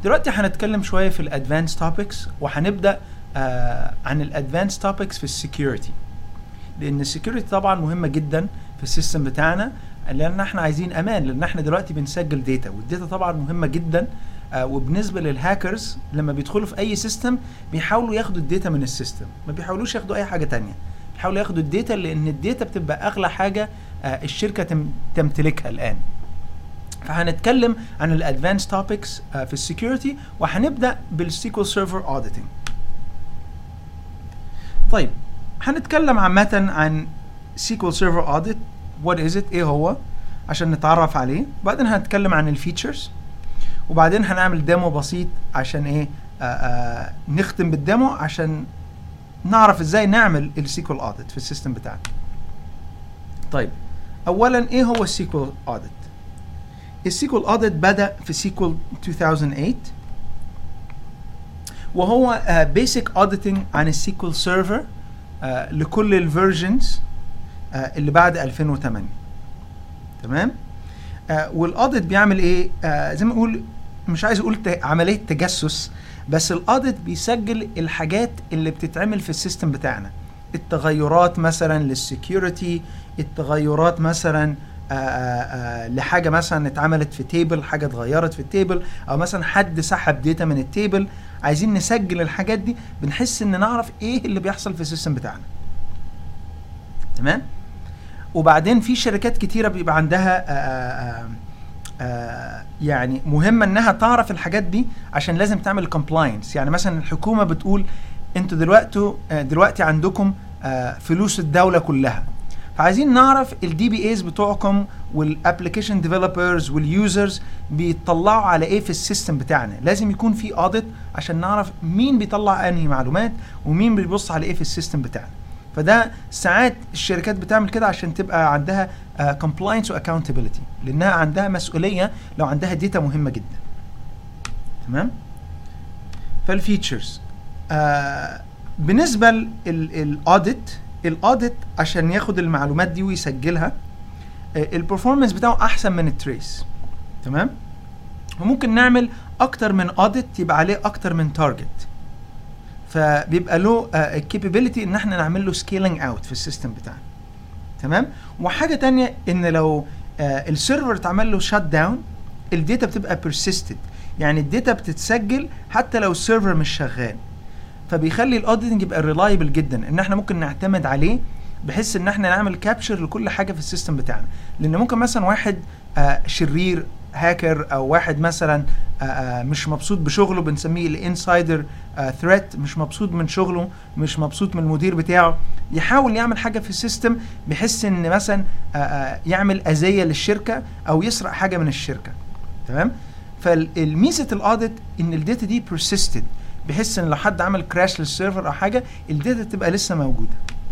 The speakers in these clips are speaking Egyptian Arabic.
دلوقتي هنتكلم شويه في الادفانس توبكس وهنبدا آه عن الادفانس توبكس في السكيورتي لان السكيورتي طبعا مهمه جدا في السيستم بتاعنا لان احنا عايزين امان لان احنا دلوقتي بنسجل داتا والداتا طبعا مهمه جدا آه وبالنسبه للهاكرز لما بيدخلوا في اي سيستم بيحاولوا ياخدوا الداتا من السيستم ما بيحاولوش ياخدوا اي حاجه تانية بيحاولوا ياخدوا الداتا لان الداتا بتبقى اغلى حاجه آه الشركه تم تمتلكها الان فهنتكلم عن الادفانس توبكس في السكيورتي وهنبدا بالسيكول سيرفر اوديتنج طيب هنتكلم عامه عن سيكول سيرفر اوديت وات از ات ايه هو عشان نتعرف عليه وبعدين هنتكلم عن الفيتشرز وبعدين هنعمل ديمو بسيط عشان ايه آآ آآ نختم بالديمو عشان نعرف ازاي نعمل السيكول اوديت في السيستم بتاعنا طيب اولا ايه هو السيكول اوديت السيكول اوديت بدا في سيكول 2008 وهو بيسك uh, اوديتنج عن السيكول سيرفر uh, لكل الفيرجنز uh, اللي بعد 2008 تمام uh, والاوديت بيعمل ايه uh, زي ما اقول مش عايز اقول عمليه تجسس بس الاوديت بيسجل الحاجات اللي بتتعمل في السيستم بتاعنا التغيرات مثلا للسكيورتي التغيرات مثلا آآ آآ لحاجه مثلا اتعملت في تيبل حاجه اتغيرت في التيبل او مثلا حد سحب داتا من التيبل عايزين نسجل الحاجات دي بنحس ان نعرف ايه اللي بيحصل في السيستم بتاعنا تمام وبعدين في شركات كتيره بيبقى عندها آآ يعني مهمه انها تعرف الحاجات دي عشان لازم تعمل كومبلاينس يعني مثلا الحكومه بتقول انتوا دلوقتي دلوقتي عندكم فلوس الدوله كلها فعايزين نعرف الدي بي ايز بتوعكم والابلكيشن ديفلوبرز واليوزرز بيطلعوا على ايه في السيستم بتاعنا لازم يكون في اوديت عشان نعرف مين بيطلع انهي معلومات ومين بيبص على ايه في السيستم بتاعنا فده ساعات الشركات بتعمل كده عشان تبقى عندها كومبلاينس uh, واكاونتبيلتي لانها عندها مسؤوليه لو عندها داتا مهمه جدا تمام فالفيتشرز uh, بالنسبه للاوديت الاوديت عشان ياخد المعلومات دي ويسجلها البرفورمانس بتاعه احسن من التريس تمام وممكن نعمل اكتر من اوديت يبقى عليه اكتر من تارجت فبيبقى له الكابابيلتي ان احنا نعمل له سكيلينج اوت في السيستم بتاعنا تمام وحاجه تانية ان لو السيرفر اتعمل له شات داون الداتا بتبقى بيرسيستد يعني الداتا بتتسجل حتى لو السيرفر مش شغال فبيخلي الاوديتنج يبقى ريلايبل جدا ان احنا ممكن نعتمد عليه بحيث ان احنا نعمل كابشر لكل حاجه في السيستم بتاعنا لان ممكن مثلا واحد آه شرير هاكر او واحد مثلا آه مش مبسوط بشغله بنسميه الانسايدر ثريت مش مبسوط من شغله مش مبسوط من المدير بتاعه يحاول يعمل حاجه في السيستم بحيث ان مثلا آه يعمل اذيه للشركه او يسرق حاجه من الشركه تمام فالميزه الاوديت ان الداتا دي بيرسيستد بحيث ان لو حد عمل كراش للسيرفر او حاجه الداتا تبقى لسه موجوده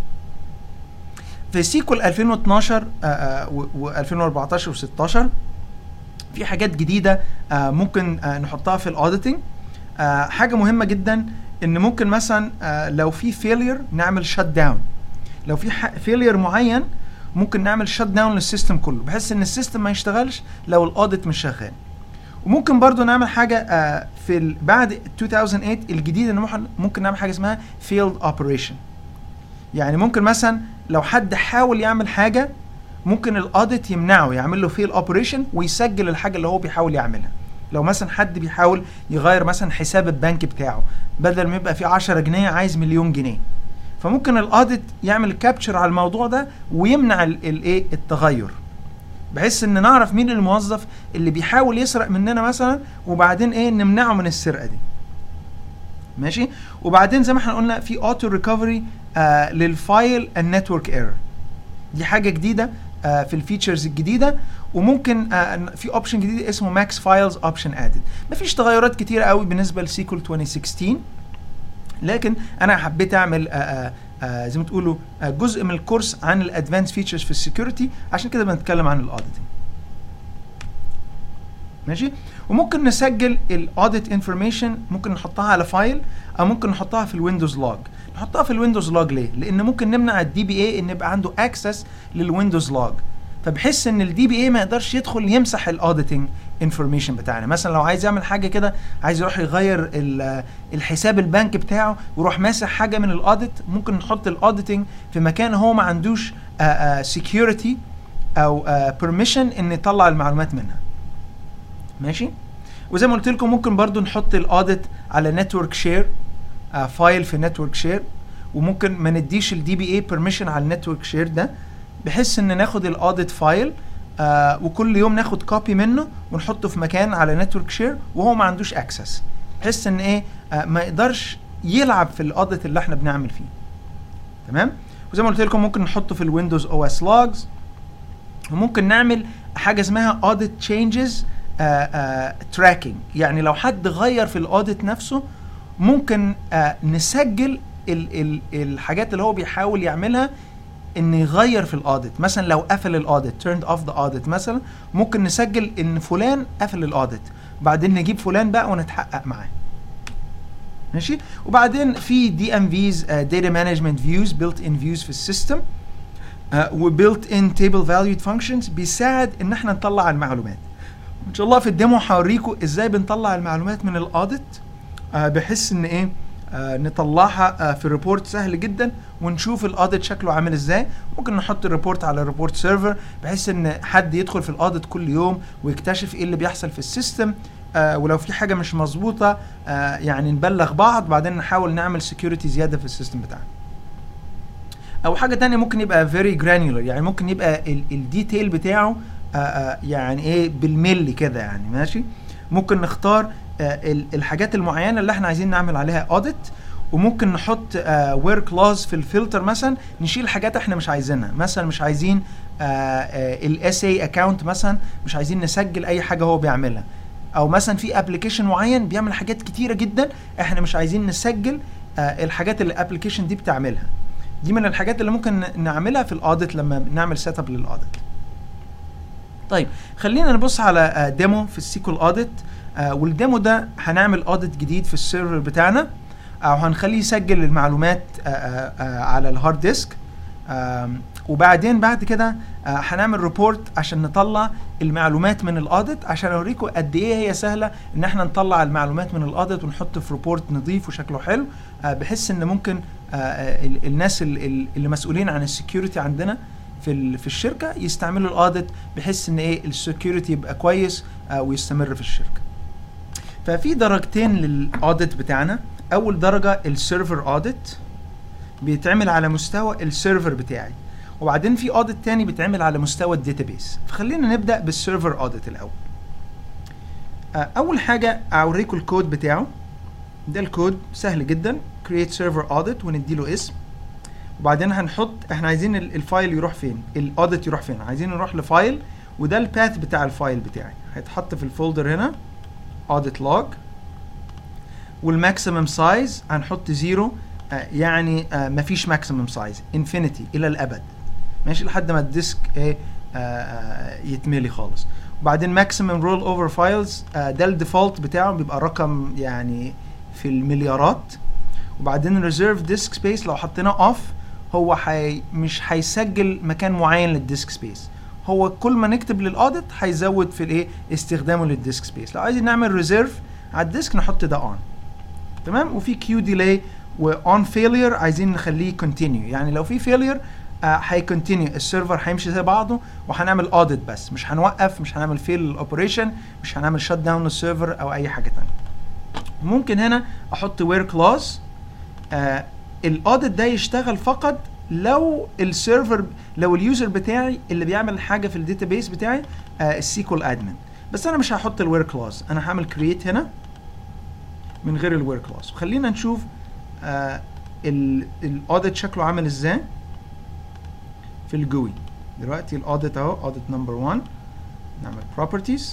في سيكول 2012 و2014 و16 في حاجات جديده آه ممكن آه نحطها في الاوديتنج آه حاجه مهمه جدا ان ممكن مثلا لو في فيلير نعمل شت داون لو في فيلير معين ممكن نعمل شت داون للسيستم كله بحيث ان السيستم ما يشتغلش لو الاوديت مش شغال وممكن برضو نعمل حاجه آه في بعد 2008 الجديد ان ممكن نعمل حاجه اسمها فيلد اوبريشن يعني ممكن مثلا لو حد حاول يعمل حاجه ممكن الاوديت يمنعه يعمل له فيل اوبريشن ويسجل الحاجه اللي هو بيحاول يعملها لو مثلا حد بيحاول يغير مثلا حساب البنك بتاعه بدل ما يبقى فيه 10 جنيه عايز مليون جنيه فممكن الاوديت يعمل كابتشر على الموضوع ده ويمنع الايه التغير بحيث ان نعرف مين الموظف اللي بيحاول يسرق مننا مثلا وبعدين ايه نمنعه من السرقه دي ماشي وبعدين زي ما احنا قلنا في اوتو ريكفري آه للفايل النتورك ايرور دي حاجه جديده آه في الفيتشرز الجديده وممكن آه في اوبشن جديد اسمه ماكس فايلز اوبشن ادد مفيش تغيرات كتيره قوي بالنسبه لسيكول 2016 لكن انا حبيت اعمل آآ آآ زي ما تقولوا جزء من الكورس عن الادفانس فيتشرز في السكيورتي عشان كده بنتكلم عن الاوديتنج ماشي وممكن نسجل الاوديت انفورميشن ممكن نحطها على فايل او ممكن نحطها في الويندوز لوج نحطها في الويندوز لوج ليه لان ممكن نمنع الدي بي اي ان يبقى عنده اكسس للويندوز لوج فبحس ان الدي بي اي ما يقدرش يدخل يمسح الاوديتنج انفورميشن بتاعنا مثلا لو عايز يعمل حاجه كده عايز يروح يغير ال- الحساب البنك بتاعه ويروح ماسح حاجه من الاوديت ممكن نحط الاوديتنج في مكان هو ما عندوش سكيورتي او بيرميشن ان يطلع المعلومات منها ماشي وزي ما قلت لكم ممكن برضو نحط الاوديت على نتورك شير فايل في نتورك شير وممكن ما نديش الدي بي اي بيرميشن على النتورك شير ده بحيث ان ناخد الاوديت فايل آه وكل يوم ناخد كوبي منه ونحطه في مكان على نتورك شير وهو ما عندوش اكسس بحيث ان ايه آه ما يقدرش يلعب في الاوديت اللي احنا بنعمل فيه تمام وزي ما قلت لكم ممكن نحطه في الويندوز او اس لوجز وممكن نعمل حاجه اسمها اوديت تشينجز تراكنج يعني لو حد غير في الاوديت نفسه ممكن آه نسجل ال ال الحاجات اللي هو بيحاول يعملها ان يغير في الاوديت مثلا لو قفل الاوديت turned off the audit مثلا ممكن نسجل ان فلان قفل الاوديت بعدين نجيب فلان بقى ونتحقق معاه ماشي وبعدين في دي ام فيز داتا مانجمنت فيوز بيلت ان فيوز في السيستم وبيلت ان تيبل فاليود فانكشنز بيساعد ان احنا نطلع المعلومات ان شاء الله في الديمو هوريكم ازاي بنطلع المعلومات من الاوديت آه بحيث ان ايه آه نطلعها آه في ريبورت سهل جدا ونشوف الاوديت شكله عامل ازاي ممكن نحط الريبورت على الريبورت سيرفر بحيث ان حد يدخل في الاوديت كل يوم ويكتشف ايه اللي بيحصل في السيستم آه ولو في حاجه مش مظبوطه آه يعني نبلغ بعض بعدين نحاول نعمل سكيورتي زياده في السيستم بتاعنا او حاجه تانية ممكن يبقى فيري جرانيولر يعني ممكن يبقى الديتيل بتاعه آه آه يعني ايه بالملي كده يعني ماشي ممكن نختار آه الحاجات المعينه اللي احنا عايزين نعمل عليها اوديت وممكن نحط وير كلاوز في الفلتر مثلا نشيل حاجات احنا مش عايزينها مثلا مش عايزين الاس اي اكونت مثلا مش عايزين نسجل اي حاجه هو بيعملها او مثلا في ابلكيشن معين بيعمل حاجات كتيره جدا احنا مش عايزين نسجل آه الحاجات اللي الابلكيشن دي بتعملها دي من الحاجات اللي ممكن نعملها في الاوديت لما نعمل سيت اب للاوديت طيب خلينا نبص على آه ديمو في السيكول اوديت آه والديمو ده هنعمل اوديت جديد في السيرفر بتاعنا او هنخليه يسجل المعلومات على الهارد ديسك وبعدين بعد كده هنعمل ريبورت عشان نطلع المعلومات من الاوديت عشان اوريكم قد ايه هي سهله ان احنا نطلع المعلومات من الاوديت ونحطه في ريبورت نظيف وشكله حلو بحيث ان ممكن الناس اللي مسؤولين عن السكيورتي عندنا في في الشركه يستعملوا الاوديت بحيث ان ايه السكيورتي يبقى كويس ويستمر في الشركه ففي درجتين للاوديت بتاعنا اول درجه السيرفر اوديت بيتعمل على مستوى السيرفر بتاعي وبعدين في اوديت تاني بيتعمل على مستوى الداتابيس فخلينا نبدا بالسيرفر اوديت الاول اول حاجه اوريكم الكود بتاعه ده الكود سهل جدا create server audit ونديله اسم وبعدين هنحط احنا عايزين الفايل يروح فين الاوديت يروح فين عايزين نروح لفايل وده الباث بتاع الفايل بتاعي هيتحط في الفولدر هنا audit log والماكسيمم سايز هنحط زيرو آه يعني آه مفيش ماكسيمم سايز انفينيتي الى الابد ماشي لحد ما الديسك ايه آه يتملي خالص وبعدين ماكسيمم رول اوفر فايلز ده الديفولت بتاعه بيبقى رقم يعني في المليارات وبعدين ريزيرف ديسك سبيس لو حطيناه اوف هو حي مش هيسجل مكان معين للديسك سبيس هو كل ما نكتب للاوديت هيزود في الايه استخدامه للديسك سبيس لو عايزين نعمل ريزيرف على الديسك نحط ده اون تمام وفي كيو ديلي واون فيلير عايزين نخليه كونتينيو يعني لو في فيلير هيكونتينيو uh, السيرفر هيمشي زي بعضه وهنعمل اوديت بس مش هنوقف مش هنعمل فيل الاوبريشن مش هنعمل شت داون للسيرفر او اي حاجه ثانيه ممكن هنا احط وير كلاوز الاوديت ده يشتغل فقط لو السيرفر لو اليوزر بتاعي اللي بيعمل حاجه في الداتابيس بتاعي آه السيكول ادمن بس انا مش هحط الوير كلاوز انا هعمل كرييت هنا من غير الوير كلاوز خلينا نشوف آه الاوديت شكله عامل ازاي في الجوي دلوقتي الاوديت اهو اوديت نمبر 1 نعمل بروبرتيز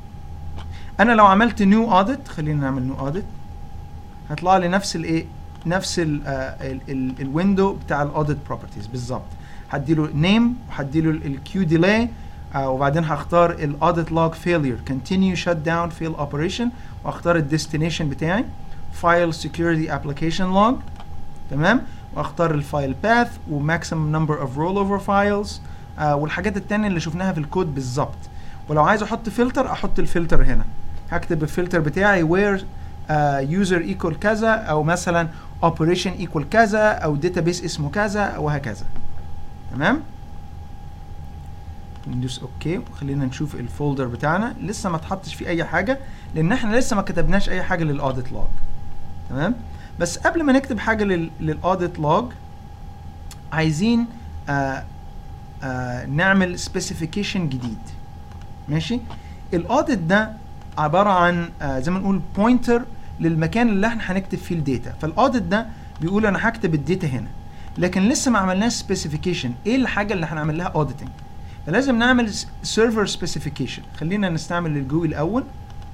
انا لو عملت نيو اوديت خلينا نعمل نيو اوديت هيطلع لي نفس الايه نفس الويندو بتاع الاوديت بروبرتيز بالظبط هديله نيم وهديله الكيو ديلي وبعدين هختار الاوديت لوج فيلير كونتينيو شت داون فيل اوبريشن واختار الديستنيشن بتاعي فايل سكيورتي ابلكيشن لوج تمام واختار الفايل باث وماكسيمم نمبر اوف رول اوفر فايلز والحاجات التانية اللي شفناها في الكود بالظبط ولو عايز احط فلتر احط الفلتر هنا هكتب الفلتر بتاعي where uh, user equal كذا او مثلا operation equal كذا او database اسمه كذا وهكذا تمام ندوس اوكي وخلينا نشوف الفولدر بتاعنا لسه ما اتحطش فيه اي حاجه لان احنا لسه ما كتبناش اي حاجه للاوديت لوج تمام بس قبل ما نكتب حاجه للاوديت لوج عايزين آه آه نعمل سبيسيفيكيشن جديد ماشي الاوديت ده عباره عن آه زي ما نقول بوينتر للمكان اللي احنا هنكتب فيه الداتا فالاوديت ده بيقول انا هكتب الداتا هنا لكن لسه ما عملناش سبيسيفيكيشن ايه الحاجه اللي هنعمل لها اوديتنج فلازم نعمل سيرفر سبيسيفيكيشن خلينا نستعمل الجوي الاول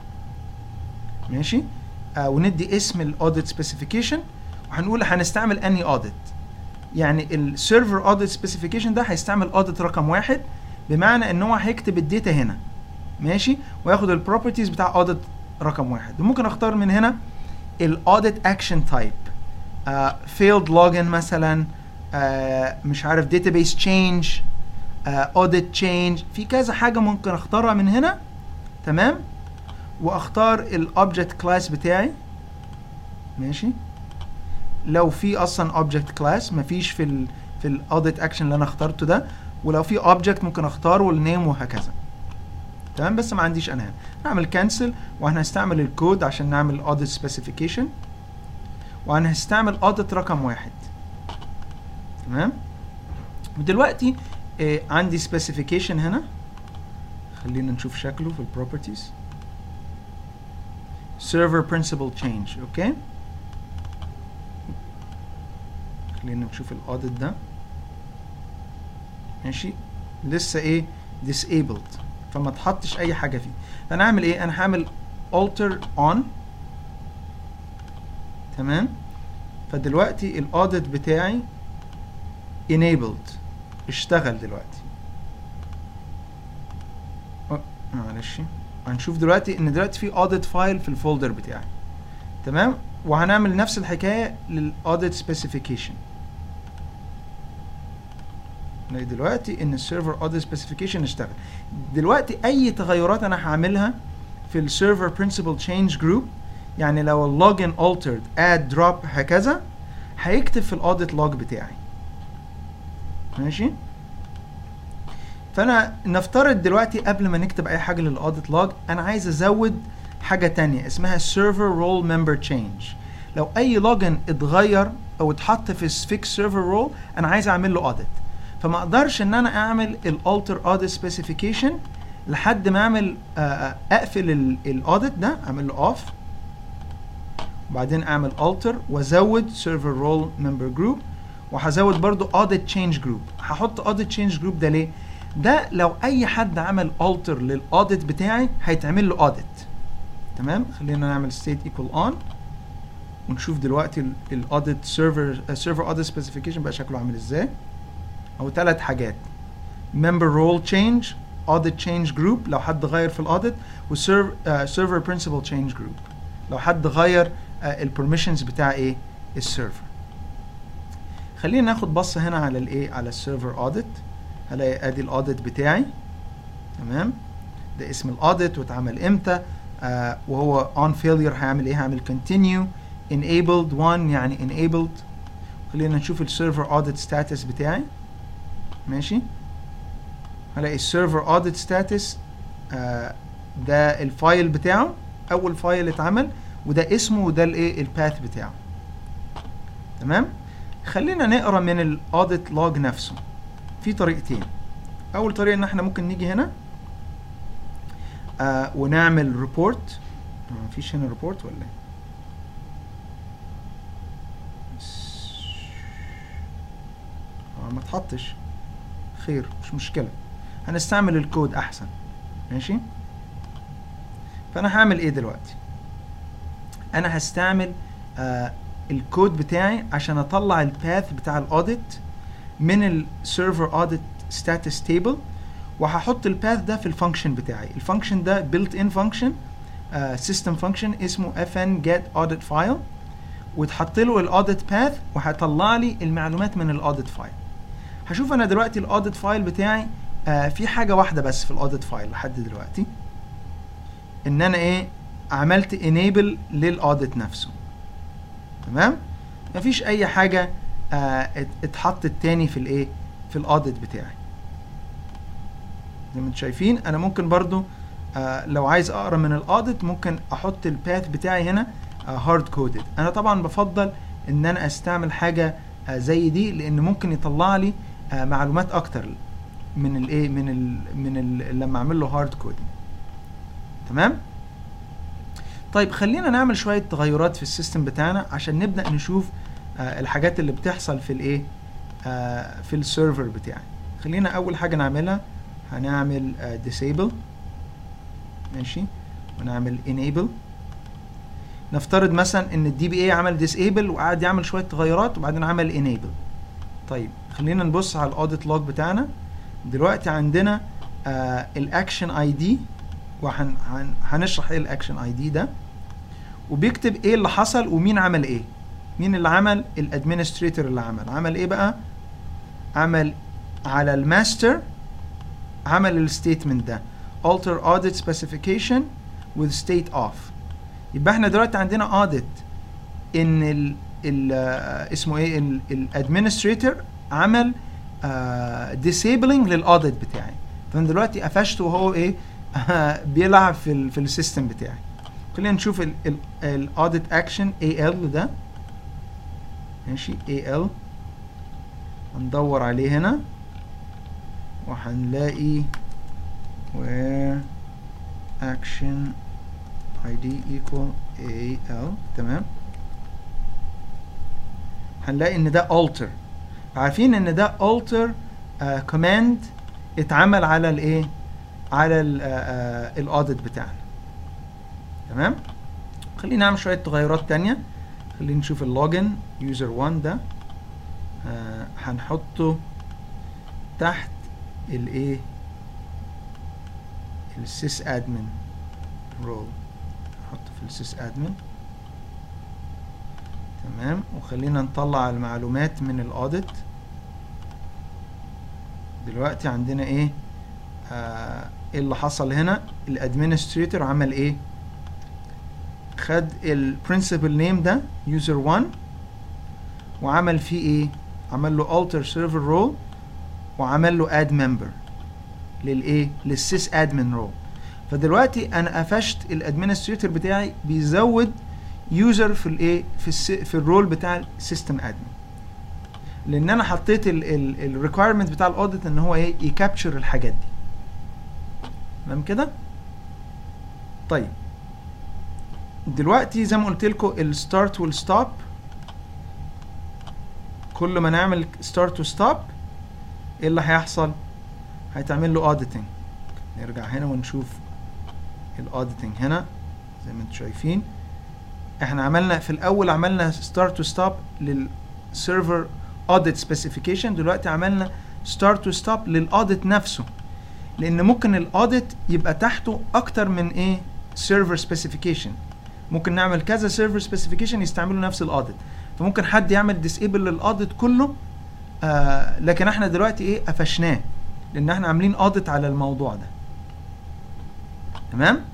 ماشي آه وندي اسم الاوديت سبيسيفيكيشن وهنقول هنستعمل اني اوديت يعني السيرفر اوديت سبيسيفيكيشن ده هيستعمل اوديت رقم واحد بمعنى ان هو هيكتب الداتا هنا ماشي وياخد البروبرتيز بتاع اوديت رقم واحد وممكن اختار من هنا الاوديت اكشن تايب فيلد لوجن مثلا آه مش عارف database change اوديت تشينج في كذا حاجه ممكن اختارها من هنا تمام واختار الاوبجكت كلاس بتاعي ماشي لو في اصلا اوبجكت كلاس مفيش في ال في الاوديت اكشن اللي انا اخترته ده ولو في اوبجكت ممكن اختاره والنيم وهكذا تمام بس ما عنديش انا هنا نعمل كانسل وهنستعمل الكود عشان نعمل اوديت سبيسيفيكيشن وهنستعمل اوديت رقم واحد تمام ودلوقتي إيه عندي specification هنا خلينا نشوف شكله في البروبرتيز server principal change اوكي خلينا نشوف الاوديت ده ماشي لسه ايه disabled فما تحطش اي حاجه فيه فانا هعمل ايه انا هعمل alter on تمام فدلوقتي الاوديت بتاعي enabled اشتغل دلوقتي معلش هنشوف دلوقتي ان دلوقتي في اوديت فايل في الفولدر بتاعي تمام وهنعمل نفس الحكايه للاوديت سبيسيفيكيشن نلاقي دلوقتي ان السيرفر اوديت سبيسيفيكيشن اشتغل دلوقتي اي تغيرات انا هعملها في السيرفر برنسبل تشينج جروب يعني لو اللوجن altered add drop هكذا هيكتب في الاوديت لوج بتاعي ماشي فانا نفترض دلوقتي قبل ما نكتب اي حاجه للاوديت لوج انا عايز ازود حاجه تانية اسمها سيرفر رول ممبر تشينج لو اي لوجن اتغير او اتحط في فيكس سيرفر رول انا عايز اعمل له اوديت فما اقدرش ان انا اعمل الالتر اوديت سبيسيفيكيشن لحد ما اعمل اقفل الاوديت ده اعمل له اوف وبعدين اعمل التر وازود سيرفر رول ممبر جروب وهزود برضو audit change group هحط audit change group ده ليه ده لو اي حد عمل alter للاوديت بتاعي هيتعمل له audit تمام خلينا نعمل state equal on ونشوف دلوقتي الاوديت سيرفر سيرفر audit specification بقى شكله عامل ازاي او ثلاث حاجات member role change audit change group لو حد غير في الاوديت وسيرفر principal change group لو حد غير البرميشنز بتاع ايه السيرفر خلينا ناخد بصه هنا على الايه على السيرفر اوديت هلاقي ادي الاوديت بتاعي تمام ده اسم الاوديت واتعمل امتى آه وهو on failure هيعمل ايه هعمل continue enabled one يعني enabled خلينا نشوف السيرفر اوديت ستاتس بتاعي ماشي هلاقي السيرفر اوديت ستاتس ده الفايل بتاعه اول فايل اتعمل وده اسمه وده الايه الباث بتاعه تمام خلينا نقرا من الاوديت لوج نفسه في طريقتين اول طريقه ان احنا ممكن نيجي هنا آه ونعمل ريبورت مفيش هنا ريبورت ولا ايه آه ما تحطش خير مش مشكله هنستعمل الكود احسن ماشي فانا هعمل ايه دلوقتي انا هستعمل آه الكود بتاعي عشان اطلع الباث بتاع الاوديت من السيرفر اوديت ستاتس تيبل وهحط الباث ده في الفانكشن بتاعي الفانكشن ده بيلت ان فانكشن سيستم فانكشن اسمه fn get audit file وتحط له الاوديت باث وهيطلع لي المعلومات من الاوديت فايل هشوف انا دلوقتي الاوديت فايل بتاعي آه في حاجه واحده بس في الاوديت فايل لحد دلوقتي ان انا ايه عملت انيبل للاوديت نفسه تمام مفيش اي حاجه آه ات- اتحطت تاني في الايه في الاوديت بتاعي زي ما انتم شايفين انا ممكن برضو آه لو عايز اقرا من الاوديت ممكن احط الباث بتاعي هنا هارد كودد انا طبعا بفضل ان انا استعمل حاجه آه زي دي لان ممكن يطلع لي آه معلومات اكتر من الايه من ال من ال لما اعمل له هارد كودنج تمام طيب خلينا نعمل شويه تغيرات في السيستم بتاعنا عشان نبدا نشوف آه الحاجات اللي بتحصل في الايه آه في السيرفر بتاعي خلينا اول حاجه نعملها هنعمل آه disable ماشي ونعمل enable نفترض مثلا ان الدي بي اي عمل disable وقعد يعمل شويه تغيرات وبعدين عمل enable طيب خلينا نبص على الاوديت لوج بتاعنا دلوقتي عندنا آه الاكشن اي دي وهنشرح ايه الاكشن اي دي ده وبيكتب ايه اللي حصل ومين عمل ايه مين اللي عمل الادمنستريتور اللي عمل عمل ايه بقى عمل على الماستر عمل الستيتمنت ده alter audit specification with state off يبقى احنا دلوقتي عندنا audit ان ال ال آه، اسمه ايه الادمنستريتور عمل آه disabling للاوديت بتاعي فانا دلوقتي قفشته وهو ايه بيلعب في ال في السيستم بتاعي خلينا نشوف الاوديت اكشن اي ال ده ماشي اي ال هندور عليه هنا وهنلاقي where action id equal al تمام هنلاقي ان ده alter عارفين ان ده alter آه command اتعمل على الايه على الاوديت بتاعنا تمام خلينا نعمل شويه تغيرات تانية خلينا نشوف اللوجن يوزر 1 ده آه هنحطه تحت الايه السيس ادمن رول نحطه في السيس ادمن تمام وخلينا نطلع المعلومات من الاوديت دلوقتي عندنا ايه آه ايه اللي حصل هنا الادمنستريتور عمل ايه خد البرنسبل نيم ده يوزر 1 وعمل فيه ايه عمل له alter server role وعمل له add member للايه للسيس ادمن رول فدلوقتي انا قفشت الادمنستريتور بتاعي بيزود يوزر في الايه في الس في الرول بتاع السيستم ادمن لان انا حطيت الريكويرمنت بتاع الاوديت ان هو ايه يكابتشر الحاجات دي تمام كده طيب دلوقتي زي ما قلت لكم الستارت والستوب كل ما نعمل ستارت وستوب ايه اللي هيحصل هيتعمل له اوديتنج نرجع هنا ونشوف الاوديتنج هنا زي ما انتم شايفين احنا عملنا في الاول عملنا ستارت وستوب للسيرفر اوديت سبيسيفيكيشن دلوقتي عملنا ستارت وستوب للاوديت نفسه لان ممكن الاوديت يبقى تحته اكتر من ايه سيرفر سبيسيفيكيشن ممكن نعمل كذا سيرفر سبيسيفيكيشن يستعملوا نفس الاوديت فممكن حد يعمل ديسيبل للاوديت كله آه لكن احنا دلوقتي ايه قفشناه لان احنا عاملين اوديت على الموضوع ده تمام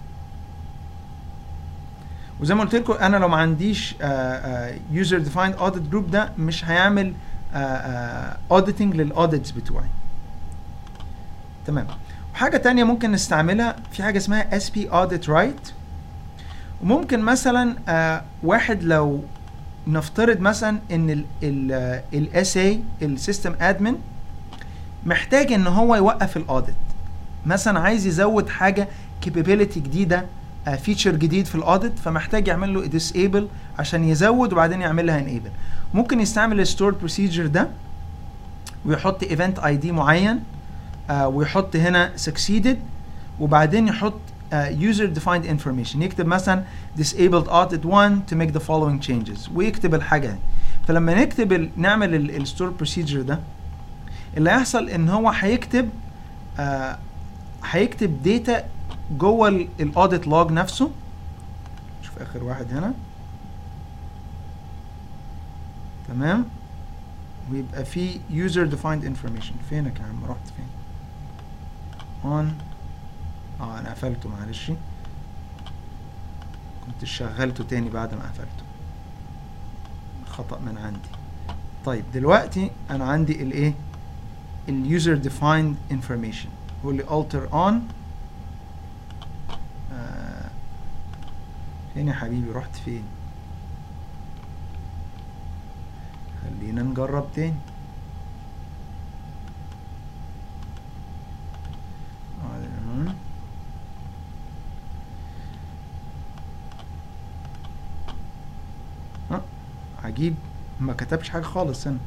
وزي ما قلت لكم انا لو ما عنديش يوزر ديفايند اوديت جروب ده مش هيعمل اوديتنج للاوديتس بتوعي تمام وحاجه تانية ممكن نستعملها في حاجه اسمها اس بي اوديت رايت وممكن مثلا آه واحد لو نفترض مثلا ان الاس اي السيستم ادمن محتاج ان هو يوقف الاوديت مثلا عايز يزود حاجه كابابيلتي جديده فيتشر جديد في الاوديت فمحتاج يعمل له ديسيبل عشان يزود وبعدين يعملها انيبل ممكن يستعمل الستور بروسيجر ده ويحط ايفنت اي دي معين آه ويحط هنا succeeded وبعدين يحط يوزر ديفايند انفورميشن يكتب مثلا disabled audit 1 to make the following changes ويكتب الحاجه دي فلما نكتب ال نعمل الستور بروسيجر ده اللي هيحصل ان هو هيكتب آه هيكتب داتا جوه الاوديت لوج نفسه شوف اخر واحد هنا تمام ويبقى في user defined information فينك يا عم رحت فين on اه انا قفلته معلش كنت شغلته تاني بعد ما قفلته خطأ من عندي طيب دلوقتي انا عندي الايه اليوزر ديفايند انفورميشن هو اللي alter on آه فين يا حبيبي رحت فين خلينا نجرب تاني آه، آه، عجيب ما كتبش حاجة خالص هنا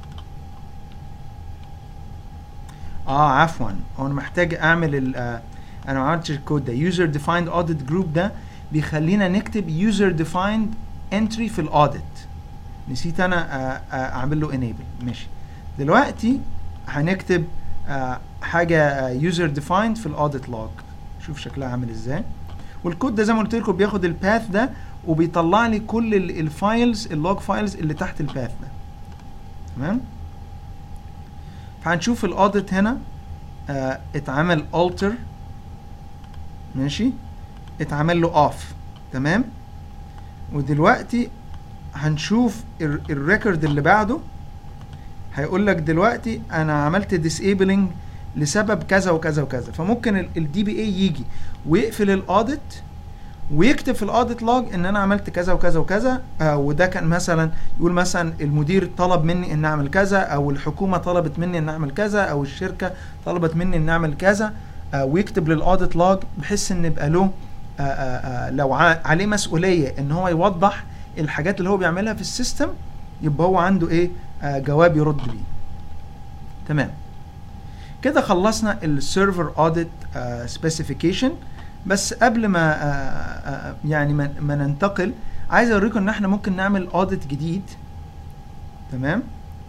اه عفوا هو انا محتاج اعمل ال آه انا ما عملتش الكود ده user defined audit group ده بيخلينا نكتب user defined entry في الاوديت نسيت انا آه آه اعمل له enable ماشي دلوقتي هنكتب آه حاجه آه user defined في الاوديت لوج شوف شكلها عامل ازاي والكود ده زي ما قلت لكم بياخد الباث ده وبيطلع لي كل الفايلز اللوج فايلز اللي تحت الباث ده تمام فهنشوف الاوديت هنا آه اتعمل alter ماشي اتعمل له اوف تمام ودلوقتي هنشوف الريكورد اللي بعده هيقول لك دلوقتي انا عملت ديسيبلنج لسبب كذا وكذا وكذا فممكن الدي بي اي يجي ويقفل الاوديت ويكتب في الاوديت لوج ان انا عملت كذا وكذا وكذا آه وده كان مثلا يقول مثلا المدير طلب مني ان اعمل كذا او الحكومه طلبت مني ان اعمل كذا او الشركه طلبت مني ان اعمل كذا آه ويكتب للاوديت لوج بحيث ان يبقى له آه آه لو عليه مسؤوليه ان هو يوضح الحاجات اللي هو بيعملها في السيستم يبقى هو عنده ايه آه جواب يرد بيه تمام كده خلصنا السيرفر اوديت سبيسيفيكيشن بس قبل ما آه آه يعني ما, ما ننتقل عايز اوريكم ان احنا ممكن نعمل اوديت جديد تمام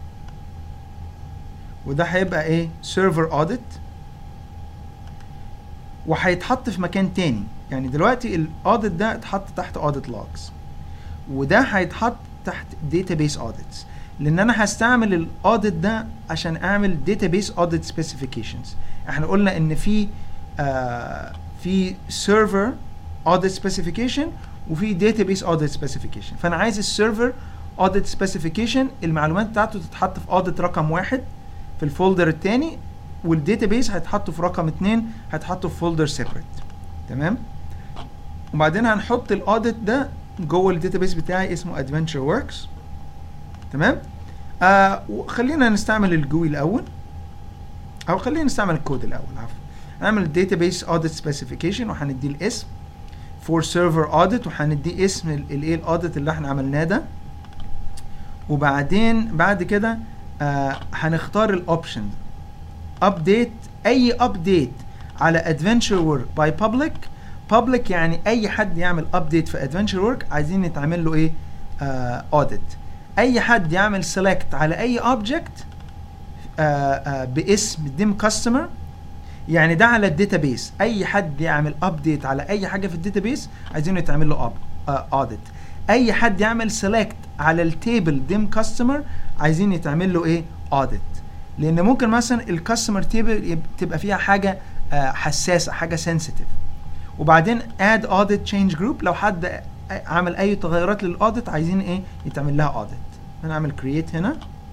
وده هيبقى ايه سيرفر اوديت وهيتحط في مكان تاني يعني دلوقتي الاوديت ده اتحط تحت اوديت لوجز وده هيتحط تحت database audits لان انا هستعمل الاوديت ده عشان اعمل database audit specifications احنا قلنا ان في آه في server audit specification وفي database audit specification فانا عايز السيرفر audit specification المعلومات بتاعته تتحط في audit رقم واحد في الفولدر الثاني والداتابيس هيتحطوا في رقم اتنين هيتحطوا في فولدر سيبريت تمام وبعدين هنحط الاوديت ده جوه الداتابيس بتاعي اسمه ادفنتشر وركس تمام آه خلينا نستعمل الجوي الاول او خلينا نستعمل الكود الاول عفوا هنعمل الداتابيس اوديت سبيسيفيكيشن وهنديه الاسم فور سيرفر اوديت وهنديه اسم الايه الاوديت اللي احنا عملناه ده وبعدين بعد كده آه هنختار الاوبشن ابديت اي ابديت على ادفنتشر ورك باي بابليك بابليك يعني اي حد يعمل ابديت في ادفنتشر ورك عايزين يتعمل له ايه اوديت آه اي حد يعمل سيلكت على اي اوبجكت آه آه باسم ديم كاستمر يعني ده على الداتابيس اي حد يعمل ابديت على اي حاجه في الداتابيس عايزينه يتعمل له اوديت اي حد يعمل سيلكت على التيبل ديم كاستمر عايزين يتعمل له ايه اوديت لان ممكن مثلا الكاستمر تيبل تبقى فيها حاجه آه حساسه حاجه سنسيتيف وبعدين اد اوديت تشينج جروب لو حد عمل اي تغيرات للاوديت عايزين ايه يتعمل لها اوديت هنعمل كرييت هنا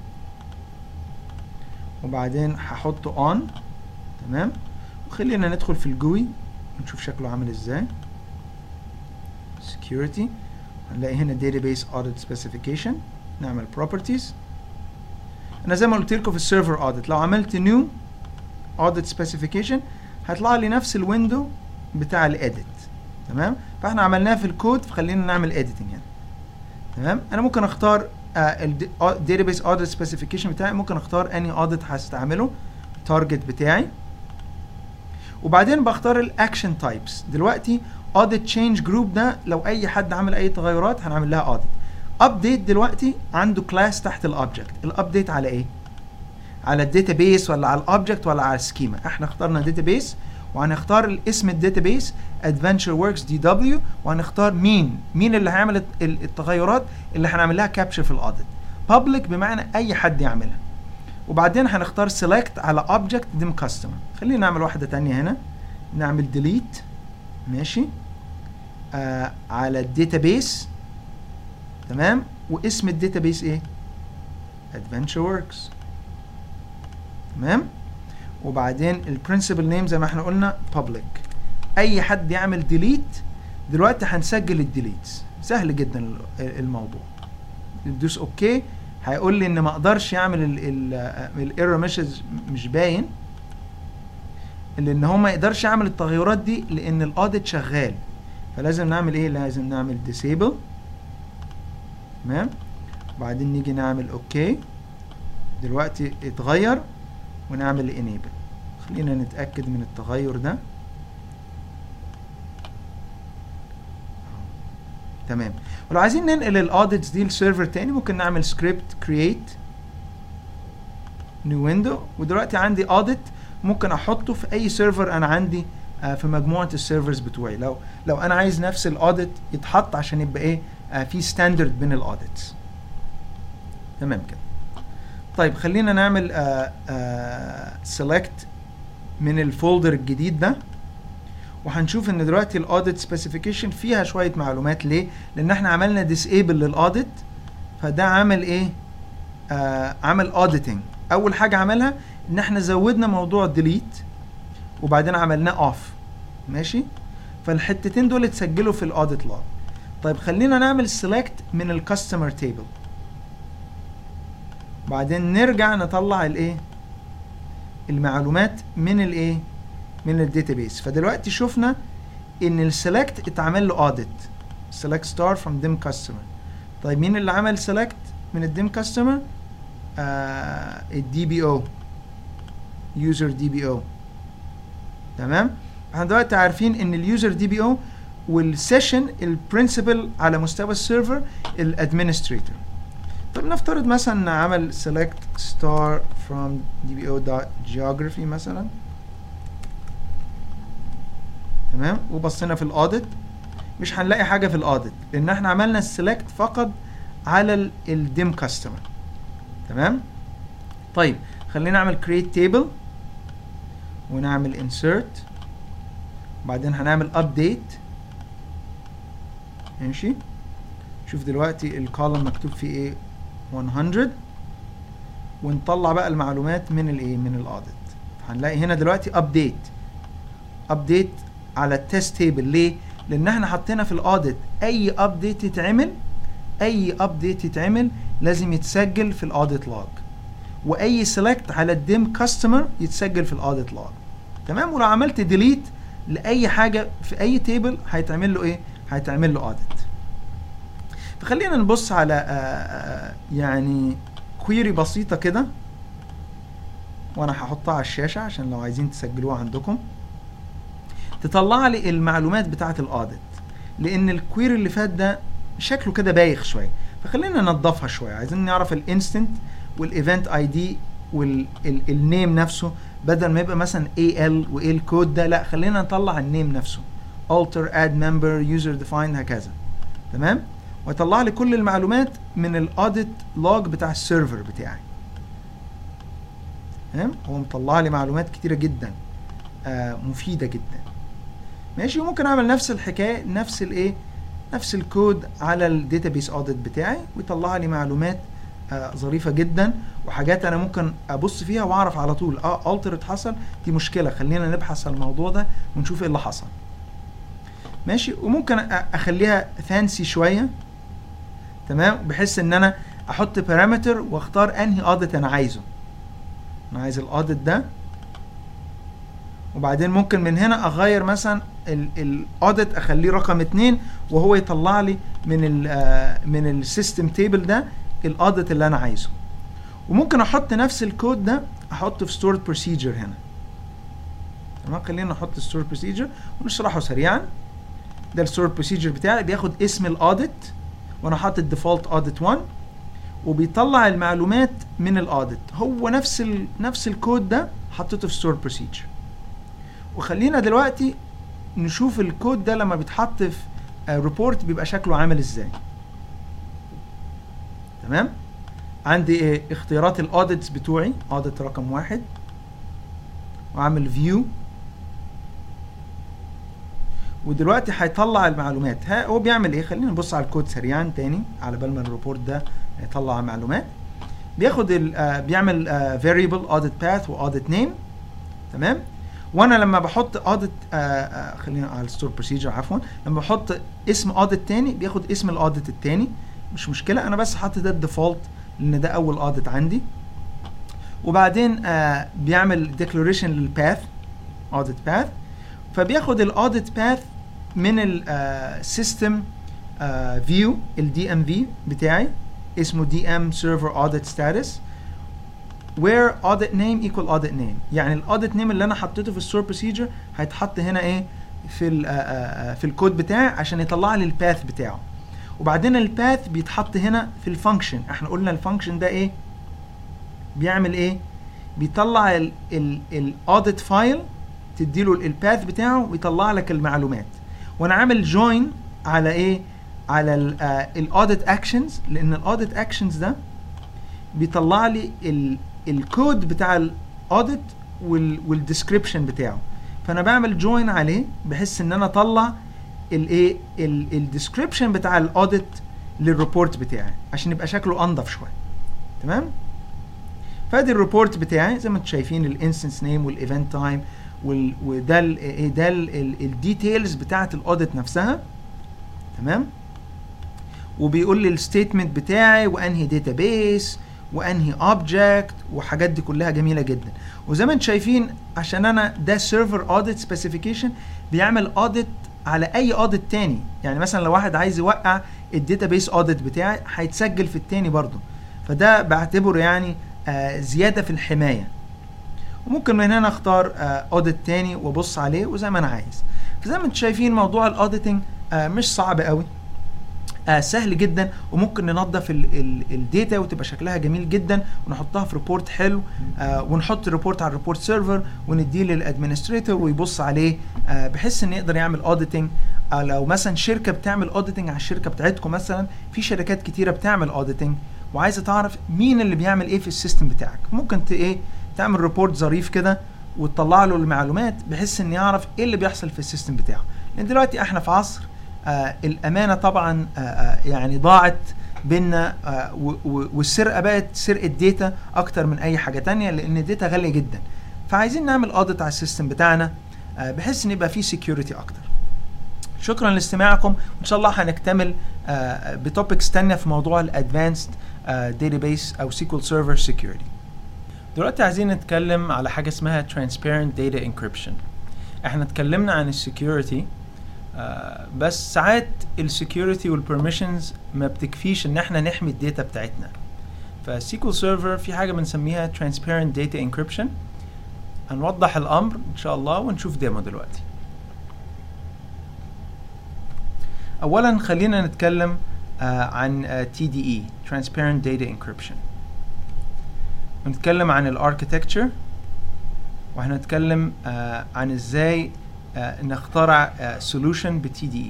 وبعدين هحطه اون تمام وخلينا ندخل في الجوي ونشوف شكله عامل ازاي security هنلاقي هنا database audit specification نعمل properties انا زي ما قلت لكم في السيرفر audit لو عملت new audit specification هيطلع لي نفس الويندو بتاع الاديت تمام فاحنا عملناه في الكود فخلينا نعمل editing يعني تمام انا ممكن اختار الداتابيس audit specification بتاعي ممكن اختار اني audit هستعمله تارجت بتاعي وبعدين بختار الاكشن تايبس دلوقتي audit change group ده لو اي حد عمل اي تغيرات هنعمل لها audit ابديت دلوقتي عنده كلاس تحت الاوبجكت الابديت على ايه على الداتابيس ولا على الاوبجكت ولا على السكيما احنا اخترنا داتابيس وهنختار الاسم الداتابيس ادفنتشر وركس دي دبليو وهنختار مين مين اللي هيعمل التغيرات اللي هنعمل لها كابتشر في الاوديت بابليك بمعنى اي حد يعملها وبعدين هنختار سيلكت على اوبجكت ديم كاستمر خلينا نعمل واحده تانية هنا نعمل ديليت ماشي آه على الداتابيس تمام واسم الداتابيس ايه ادفنتشر وركس تمام وبعدين البرنسبل نيم زي ما احنا قلنا public اي حد يعمل ديليت دلوقتي هنسجل الديليتس سهل جدا ال- الموضوع ندوس اوكي هيقول لي ان ما اقدرش يعمل الايرور مسج مش باين لان هو ما يقدرش يعمل التغيرات دي لان الاوديت شغال فلازم نعمل ايه لازم نعمل disable تمام وبعدين نيجي نعمل اوكي دلوقتي اتغير ونعمل enable خلينا نتاكد من التغير ده تمام ولو عايزين ننقل الاوديتس دي لسيرفر تاني ممكن نعمل سكريبت كرييت نيو ويندو ودلوقتي عندي اوديت ممكن احطه في اي سيرفر انا عندي آه، في مجموعه السيرفرز بتوعي لو لو انا عايز نفس الاوديت يتحط عشان يبقى ايه آه، في ستاندرد بين الاوديتس تمام كده طيب خلينا نعمل سيلكت من الفولدر الجديد ده وهنشوف ان دلوقتي الاوديت سبيسيفيكيشن فيها شويه معلومات ليه لان احنا عملنا ديسيبل للاوديت فده عمل ايه آه عمل اوديتنج اول حاجه عملها ان احنا زودنا موضوع ديليت وبعدين عملناه اوف ماشي فالحتتين دول اتسجلوا في الاوديت لوج طيب خلينا نعمل سيلكت من الكاستمر تيبل بعدين نرجع نطلع الايه المعلومات من الايه من الداتابيس فدلوقتي شفنا ان السيلكت اتعمل له اوديت select star from dim customer طيب مين اللي عمل select من الديم كاستمر آه الدي بي او يوزر دي بي او تمام احنا دلوقتي عارفين ان اليوزر دي بي او والسيشن البرنسبل على مستوى السيرفر الادمنستريتور طب نفترض مثلا عمل select star from dbo.geography مثلا تمام وبصينا في الاوديت مش هنلاقي حاجه في الاوديت لان احنا عملنا السيلكت فقط على الديم كاستمر تمام طيب خلينا نعمل create table ونعمل insert وبعدين هنعمل update ماشي شوف دلوقتي الكولوم مكتوب فيه ايه 100 ونطلع بقى المعلومات من الايه من الاوديت هنلاقي هنا دلوقتي update update على التست تيبل ليه لان احنا حطينا في الاوديت اي ابديت يتعمل اي ابديت يتعمل لازم يتسجل في الاوديت لوج واي سيلكت على الديم كاستمر يتسجل في الاوديت لوج تمام ولو عملت ديليت لاي حاجه في اي تيبل هيتعمل له ايه هيتعمل له اوديت فخلينا نبص على آآ آآ يعني كويري بسيطه كده وانا هحطها على الشاشه عشان لو عايزين تسجلوها عندكم تطلع لي المعلومات بتاعه الاوديت لان الكويري اللي فات ده شكله كده بايخ شويه فخلينا ننضفها شويه عايزين نعرف الانستنت والايفنت اي دي والنيم نفسه بدل ما يبقى مثلا اي ال وايه الكود ده لا خلينا نطلع النيم نفسه alter add member user defined هكذا تمام ويطلع لي كل المعلومات من الاوديت لوج بتاع السيرفر بتاعي تمام هو مطلع لي معلومات كتيره جدا آه مفيده جدا ماشي وممكن اعمل نفس الحكايه نفس الايه نفس الكود على الداتابيس اوديت بتاعي ويطلع لي معلومات آه ظريفه جدا وحاجات انا ممكن ابص فيها واعرف على طول اه الترت حصل دي مشكله خلينا نبحث عن الموضوع ده ونشوف ايه اللي حصل ماشي وممكن اخليها فانسي شويه تمام بحيث ان انا احط بارامتر واختار انهي اوديت انا عايزه انا عايز الاوديت ده وبعدين ممكن من هنا اغير مثلا الاوديت اخليه رقم اتنين وهو يطلع لي من ال من السيستم تيبل ده الاوديت اللي انا عايزه وممكن احط نفس الكود ده احطه في ستورد بروسيجر هنا تمام خلينا نحط ستورد بروسيجر ونشرحه سريعا ده الستورد بروسيجر بتاعي بياخد اسم الاوديت وانا حاطط ديفولت اوديت 1 وبيطلع المعلومات من الاوديت هو نفس ال نفس الكود ده حطيته في ستورد بروسيجر وخلينا دلوقتي نشوف الكود ده لما بيتحط في ريبورت بيبقى شكله عامل ازاي تمام عندي ايه اختيارات الاوديتس بتوعي اوديت رقم واحد واعمل فيو ودلوقتي هيطلع المعلومات ها هو بيعمل ايه خلينا نبص على الكود سريعا تاني على بال ما الريبورت ده يطلع معلومات بياخد ال آه بيعمل آه variable audit path و audit name تمام وانا لما بحط audit آه آه خلينا على الستور بروسيجر عفوا لما بحط اسم audit تاني بياخد اسم الاوديت التاني مش مشكله انا بس حاطط ده الديفولت لان ده اول audit عندي وبعدين آه بيعمل declaration للباث audit path فبياخد الاوديت باث من السيستم فيو الدي ام في بتاعي اسمه دي ام سيرفر اوديت ستاتس where audit name equal audit name يعني الاوديت نيم اللي انا حطيته في الستور بروسيجر هيتحط هنا ايه في ال uh, uh, في الكود بتاعي عشان يطلع لي الباث بتاعه وبعدين الباث بيتحط هنا في الفانكشن احنا قلنا الفانكشن ده ايه بيعمل ايه بيطلع الاوديت فايل تديله الباث بتاعه ويطلع لك المعلومات وانا عامل جوين على ايه على الاوديت اكشنز لان الاوديت اكشنز ده بيطلع لي الكود بتاع الاوديت والديسكريبشن بتاعه فانا بعمل جوين عليه بحيث ان انا اطلع الايه الديسكريبشن بتاع الاوديت للريبورت بتاعي عشان يبقى شكله انضف شويه تمام فادي الريبورت بتاعي زي ما انتم شايفين الانستنس نيم والايفنت تايم وده ال ايه ده الديتيلز بتاعه الاوديت نفسها تمام وبيقول لي الستيتمنت بتاعي وانهي داتابيس وانهي اوبجكت وحاجات دي كلها جميله جدا وزي ما انتم شايفين عشان انا ده سيرفر اوديت سبيسيفيكيشن بيعمل اوديت على اي اوديت تاني يعني مثلا لو واحد عايز يوقع الداتابيس اوديت بتاعي هيتسجل في التاني برضه فده بعتبره يعني آه زياده في الحمايه وممكن من هنا اختار اوديت آه تاني وابص عليه وزي ما انا عايز فزي ما انتم شايفين موضوع الاوديتنج آه مش صعب قوي آه سهل جدا وممكن ننظف الداتا وتبقى شكلها جميل جدا ونحطها في ريبورت حلو آه ونحط الريبورت على الريبورت سيرفر ونديه للادمنستريتور ويبص عليه آه بحيث ان يقدر يعمل اوديتنج آه لو مثلا شركه بتعمل اوديتنج على الشركه بتاعتكم مثلا في شركات كتيره بتعمل اوديتنج وعايزه تعرف مين اللي بيعمل ايه في السيستم بتاعك ممكن ت ايه تعمل ريبورت ظريف كده وتطلع له المعلومات بحيث ان يعرف ايه اللي بيحصل في السيستم بتاعه لان دلوقتي احنا في عصر آه الامانه طبعا آه آه يعني ضاعت بينا آه والسرقه بقت سرقه داتا اكتر من اي حاجه تانية لان الداتا غاليه جدا فعايزين نعمل اوديت على السيستم بتاعنا آه بحيث ان يبقى فيه سكيورتي اكتر شكرا لاستماعكم وان شاء الله هنكتمل آه بتوبكس تانية في موضوع الادفانسد داتابيس او سيكول سيرفر سكيورتي دلوقتي عايزين نتكلم على حاجه اسمها transparent data encryption احنا اتكلمنا عن السكيورتي آه بس ساعات السكيورتي والبرميشنز ما بتكفيش ان احنا نحمي الداتا بتاعتنا فسيكول سيرفر في حاجه بنسميها transparent data encryption هنوضح الامر ان شاء الله ونشوف ديمو دلوقتي اولا خلينا نتكلم آه عن آه TDE transparent data encryption ونتكلم عن الاركتكتشر وهنتكلم آه عن ازاي آه نخترع سولوشن بتي دي اي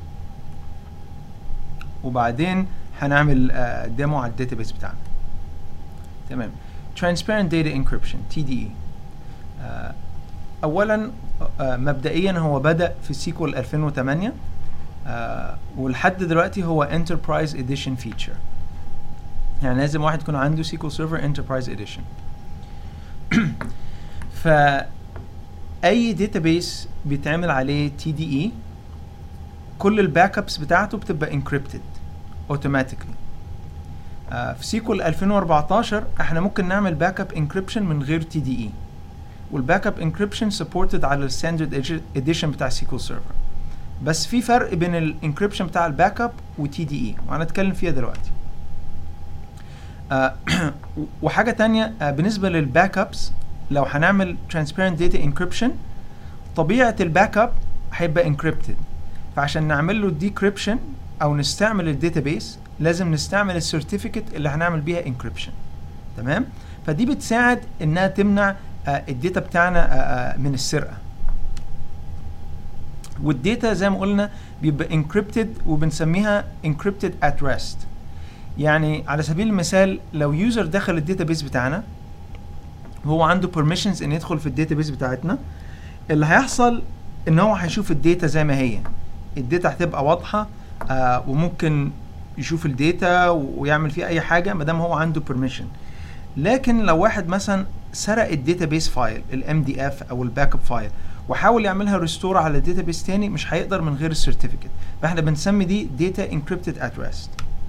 وبعدين هنعمل آه ديمو على الداتابيس بتاعنا تمام transparent data encryption TDE آه اولا آه مبدئيا هو بدا في سيكول 2008 آه ولحد دلوقتي هو enterprise edition feature يعني لازم واحد يكون عنده سيكول سيرفر انتربرايز اديشن ف اي داتابيس بيتعمل عليه تي دي اي كل الباك ابس بتاعته بتبقى انكريبتد اوتوماتيكلي في سيكول 2014 احنا ممكن نعمل باك اب انكريبشن من غير تي دي اي والباك اب انكريبشن سبورتد على الستاندرد اديشن بتاع سيكول سيرفر بس في فرق بين الانكريبشن بتاع الباك اب وتي دي اي وهنتكلم فيها دلوقتي آه وحاجة تانية آه بالنسبة للباك ابس لو هنعمل transparent data encryption طبيعة الباك اب هيبقى encrypted فعشان نعمل له decryption او نستعمل الداتابيس لازم نستعمل السيرتيفيكت اللي هنعمل بيها encryption تمام فدي بتساعد انها تمنع آه الداتا بتاعنا من السرقة والداتا زي ما قلنا بيبقى encrypted وبنسميها encrypted at rest يعني على سبيل المثال لو يوزر دخل الداتابيس بتاعنا وهو عنده permissions ان يدخل في الداتابيس بتاعتنا اللي هيحصل ان هو هيشوف الداتا زي ما هي الداتا هتبقى واضحه آه وممكن يشوف الداتا ويعمل فيه اي حاجه ما دام هو عنده بيرميشن لكن لو واحد مثلا سرق الداتابيس فايل الام دي اف او الباك اب فايل وحاول يعملها ريستور على الداتابيس تاني مش هيقدر من غير السيرتيفيكت فاحنا بنسمي دي داتا انكريبتد ات ريست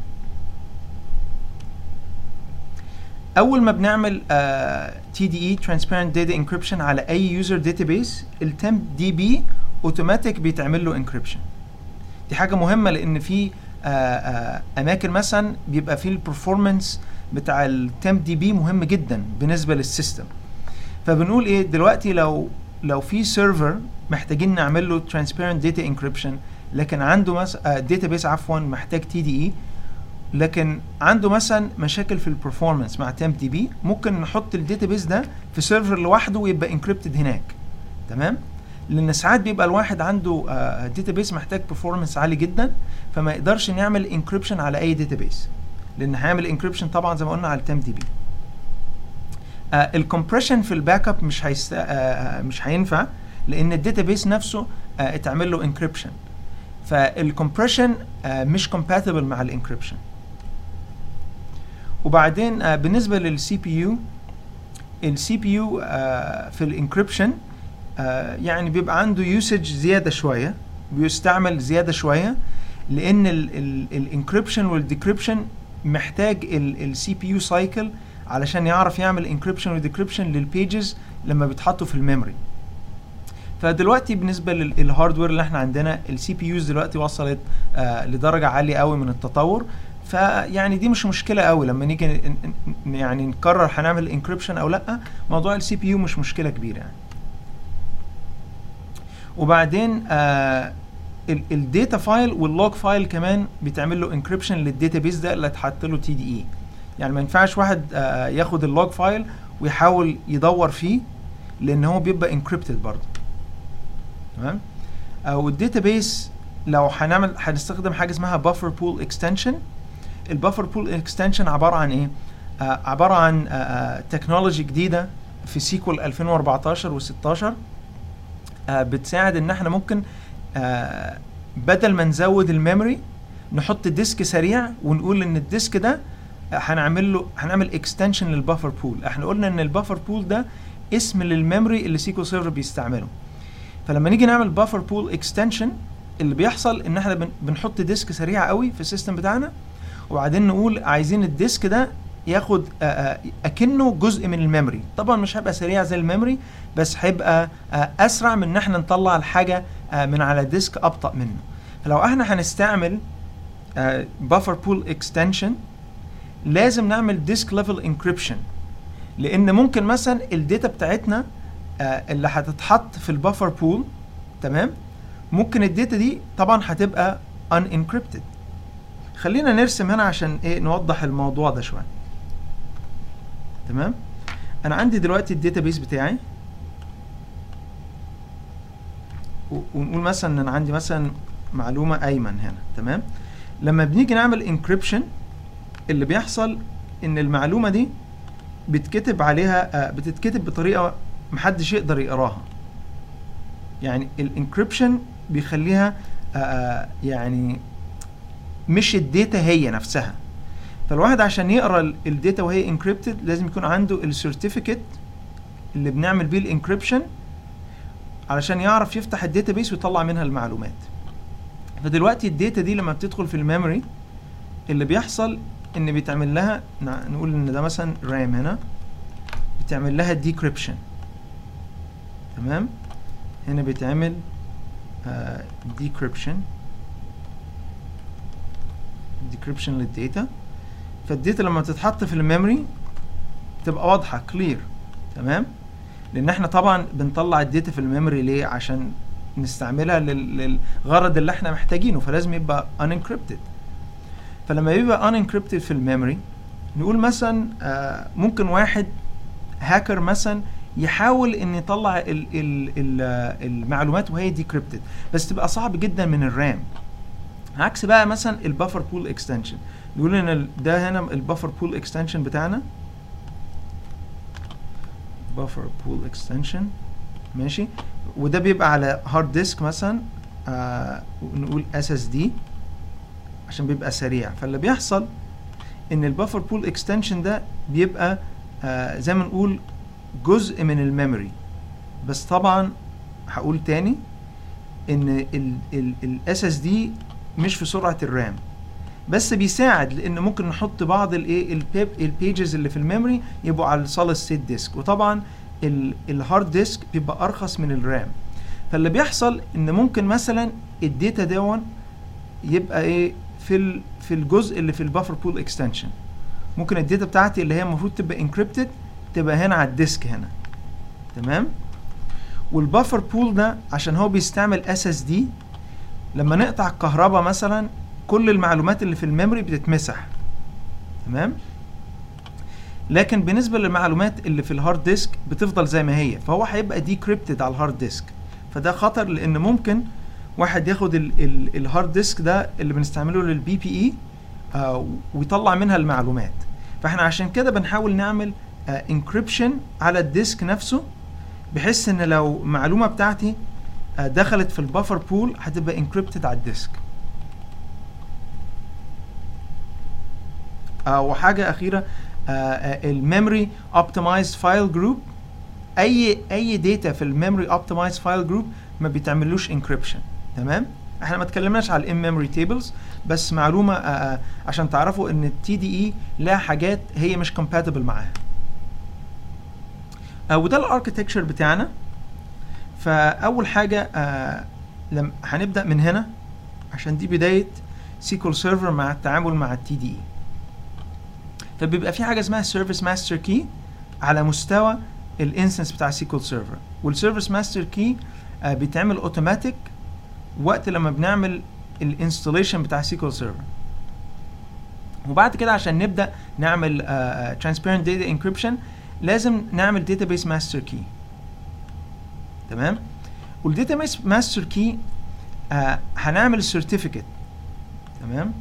اول ما بنعمل تي دي اي ترانسبيرنت داتا انكريبشن على اي يوزر داتابيس التمب دي بي اوتوماتيك بيتعمل له انكريبشن دي حاجه مهمه لان في آه، آه، اماكن مثلا بيبقى فيه البرفورمانس بتاع التمب دي بي مهم جدا بالنسبه للسيستم فبنقول ايه دلوقتي لو لو في سيرفر محتاجين نعمل له ترانسبيرنت داتا انكريبشن لكن عنده مثلا داتابيس عفوا محتاج تي دي اي لكن عنده مثلا مشاكل في البرفورمانس مع تمب دي بي ممكن نحط الداتابيس ده في سيرفر لوحده ويبقى انكريبتد هناك تمام لان ساعات بيبقى الواحد عنده داتابيس محتاج برفورمانس عالي جدا فما يقدرش نعمل انكريبشن على اي داتابيس لان هيعمل انكريبشن طبعا زي ما قلنا على التم دي بي الكompression في الباك اب مش هيست... آه مش هينفع لان الداتابيس نفسه آه اتعمل له انكريبشن فالكompression آه مش compatible مع الانكريبشن وبعدين آه بالنسبه للسي بي يو السي بي يو في الانكريبشن آه يعني بيبقى عنده يوسج زياده شويه بيستعمل زياده شويه لان الانكريبشن والديكريبشن محتاج السي بي يو سايكل علشان يعرف يعمل انكريبشن وديكريبشن للبيجز لما بيتحطوا في الميموري فدلوقتي بالنسبه للهاردوير اللي احنا عندنا السي بي يوز دلوقتي وصلت آه لدرجه عاليه قوي من التطور فيعني دي مش مشكله قوي لما نيجي يعني نقرر هنعمل انكريبشن او لا موضوع السي بي يو مش مشكله كبيره يعني وبعدين آه الداتا فايل واللوج فايل كمان بيتعمل له انكريبشن للداتابيس ده اللي اتحط له تي دي اي يعني ما ينفعش واحد آه ياخد اللوج فايل ويحاول يدور فيه لان هو بيبقى انكريبتد برضه تمام او الداتابيس لو هنعمل هنستخدم حاجه اسمها بافر بول اكستنشن البافر بول اكستنشن عباره عن ايه آه عباره عن تكنولوجي جديده في سيكول 2014 و16 آه بتساعد ان احنا ممكن آه بدل ما نزود الميموري نحط ديسك سريع ونقول ان الديسك ده هنعمل له هنعمل اكستنشن للبفر بول احنا قلنا ان البفر بول ده اسم للميموري اللي سيكول سيرفر بيستعمله فلما نيجي نعمل بفر بول اكستنشن اللي بيحصل ان احنا بن بنحط ديسك سريع قوي في السيستم بتاعنا وبعدين نقول عايزين الديسك ده ياخد آآ اكنه جزء من الميموري طبعا مش هيبقى سريع زي الميموري بس هيبقى اسرع من ان احنا نطلع الحاجه من على ديسك ابطا منه فلو احنا هنستعمل بفر بول اكستنشن لازم نعمل ديسك ليفل انكريبشن لان ممكن مثلا الداتا بتاعتنا اللي هتتحط في البفر بول تمام ممكن الداتا دي طبعا هتبقى ان انكريبتد خلينا نرسم هنا عشان ايه نوضح الموضوع ده شويه تمام انا عندي دلوقتي الداتابيس بتاعي ونقول مثلا ان انا عندي مثلا معلومه ايمن هنا تمام لما بنيجي نعمل انكريبشن اللي بيحصل ان المعلومه دي بتكتب عليها بتتكتب بطريقه محدش يقدر يقراها يعني الانكريبشن بيخليها يعني مش الداتا هي نفسها فالواحد عشان يقرا الداتا وهي انكريبتد لازم يكون عنده السيرتيفيكت اللي بنعمل بيه الانكريبشن علشان يعرف يفتح الداتابيس ويطلع منها المعلومات فدلوقتي الداتا دي لما بتدخل في الميموري اللي بيحصل ان بيتعمل لها نقول ان ده مثلا رام هنا بتعمل لها ديكريبشن تمام هنا بيتعمل ديكريبشن ديكريبشن للداتا فالداتا لما تتحط في الميموري تبقى واضحه كلير تمام لان احنا طبعا بنطلع الداتا في الميموري ليه عشان نستعملها للغرض اللي احنا محتاجينه فلازم يبقى unencrypted فلما يبقى unencrypted في الميموري نقول مثلا آه ممكن واحد هاكر مثلا يحاول ان يطلع ال ال ال المعلومات وهي ديكريبتد بس تبقى صعب جدا من الرام عكس بقى مثلا البفر بول اكستنشن نقول ان ده هنا البفر بول اكستنشن بتاعنا بفر بول اكستنشن ماشي وده بيبقى على هارد ديسك مثلا آه نقول اس اس دي عشان بيبقى سريع فاللي بيحصل ان البفر بول اكستنشن ده بيبقى آه زي ما نقول جزء من الميموري بس طبعا هقول تاني ان الاس اس دي مش في سرعه الرام بس بيساعد لان ممكن نحط بعض الايه البيجز اللي في الميموري يبقوا على السوليد ستيت ديسك وطبعا الهارد ديسك بيبقى ارخص من الرام فاللي بيحصل ان ممكن مثلا الداتا دون يبقى ايه في ال في الجزء اللي في البفر بول اكستنشن ممكن الداتا بتاعتي اللي هي المفروض تبقى انكريبتد تبقى هنا على الديسك هنا تمام والبفر بول ده عشان هو بيستعمل اس اس دي لما نقطع الكهرباء مثلا كل المعلومات اللي في الميموري بتتمسح تمام لكن بالنسبه للمعلومات اللي في الهارد ديسك بتفضل زي ما هي فهو هيبقى ديكريبتد على الهارد ديسك فده خطر لان ممكن واحد ياخد الهارد ديسك ده اللي بنستعمله للبي بي اي آه ويطلع منها المعلومات فاحنا عشان كده بنحاول نعمل انكريبشن آه على الديسك نفسه بحيث ان لو معلومه بتاعتي آه دخلت في البفر بول هتبقى انكريبتد على الديسك آه وحاجه اخيره الميموري اوبتمايزد فايل جروب اي اي داتا في الميموري اوبتمايزد فايل جروب ما بيتعملوش انكريبشن تمام احنا ما اتكلمناش على الام ميموري تيبلز بس معلومه آآ آآ عشان تعرفوا ان التي دي اي لها حاجات هي مش compatible معاها وده الاركتكتشر بتاعنا فاول حاجه لما هنبدا من هنا عشان دي بدايه سيكول سيرفر مع التعامل مع التي دي اي فبيبقى في حاجه اسمها سيرفيس ماستر كي على مستوى الانستنس بتاع سيكول سيرفر والسيرفيس ماستر كي بيتعمل اوتوماتيك وقت لما بنعمل الانستليشن بتاع سيكول سيرفر وبعد كده عشان نبدا نعمل ترانسبيرنت داتا انكريبشن لازم نعمل database ماستر كي تمام والداتابيس ماستر كي هنعمل سيرتيفيكت تمام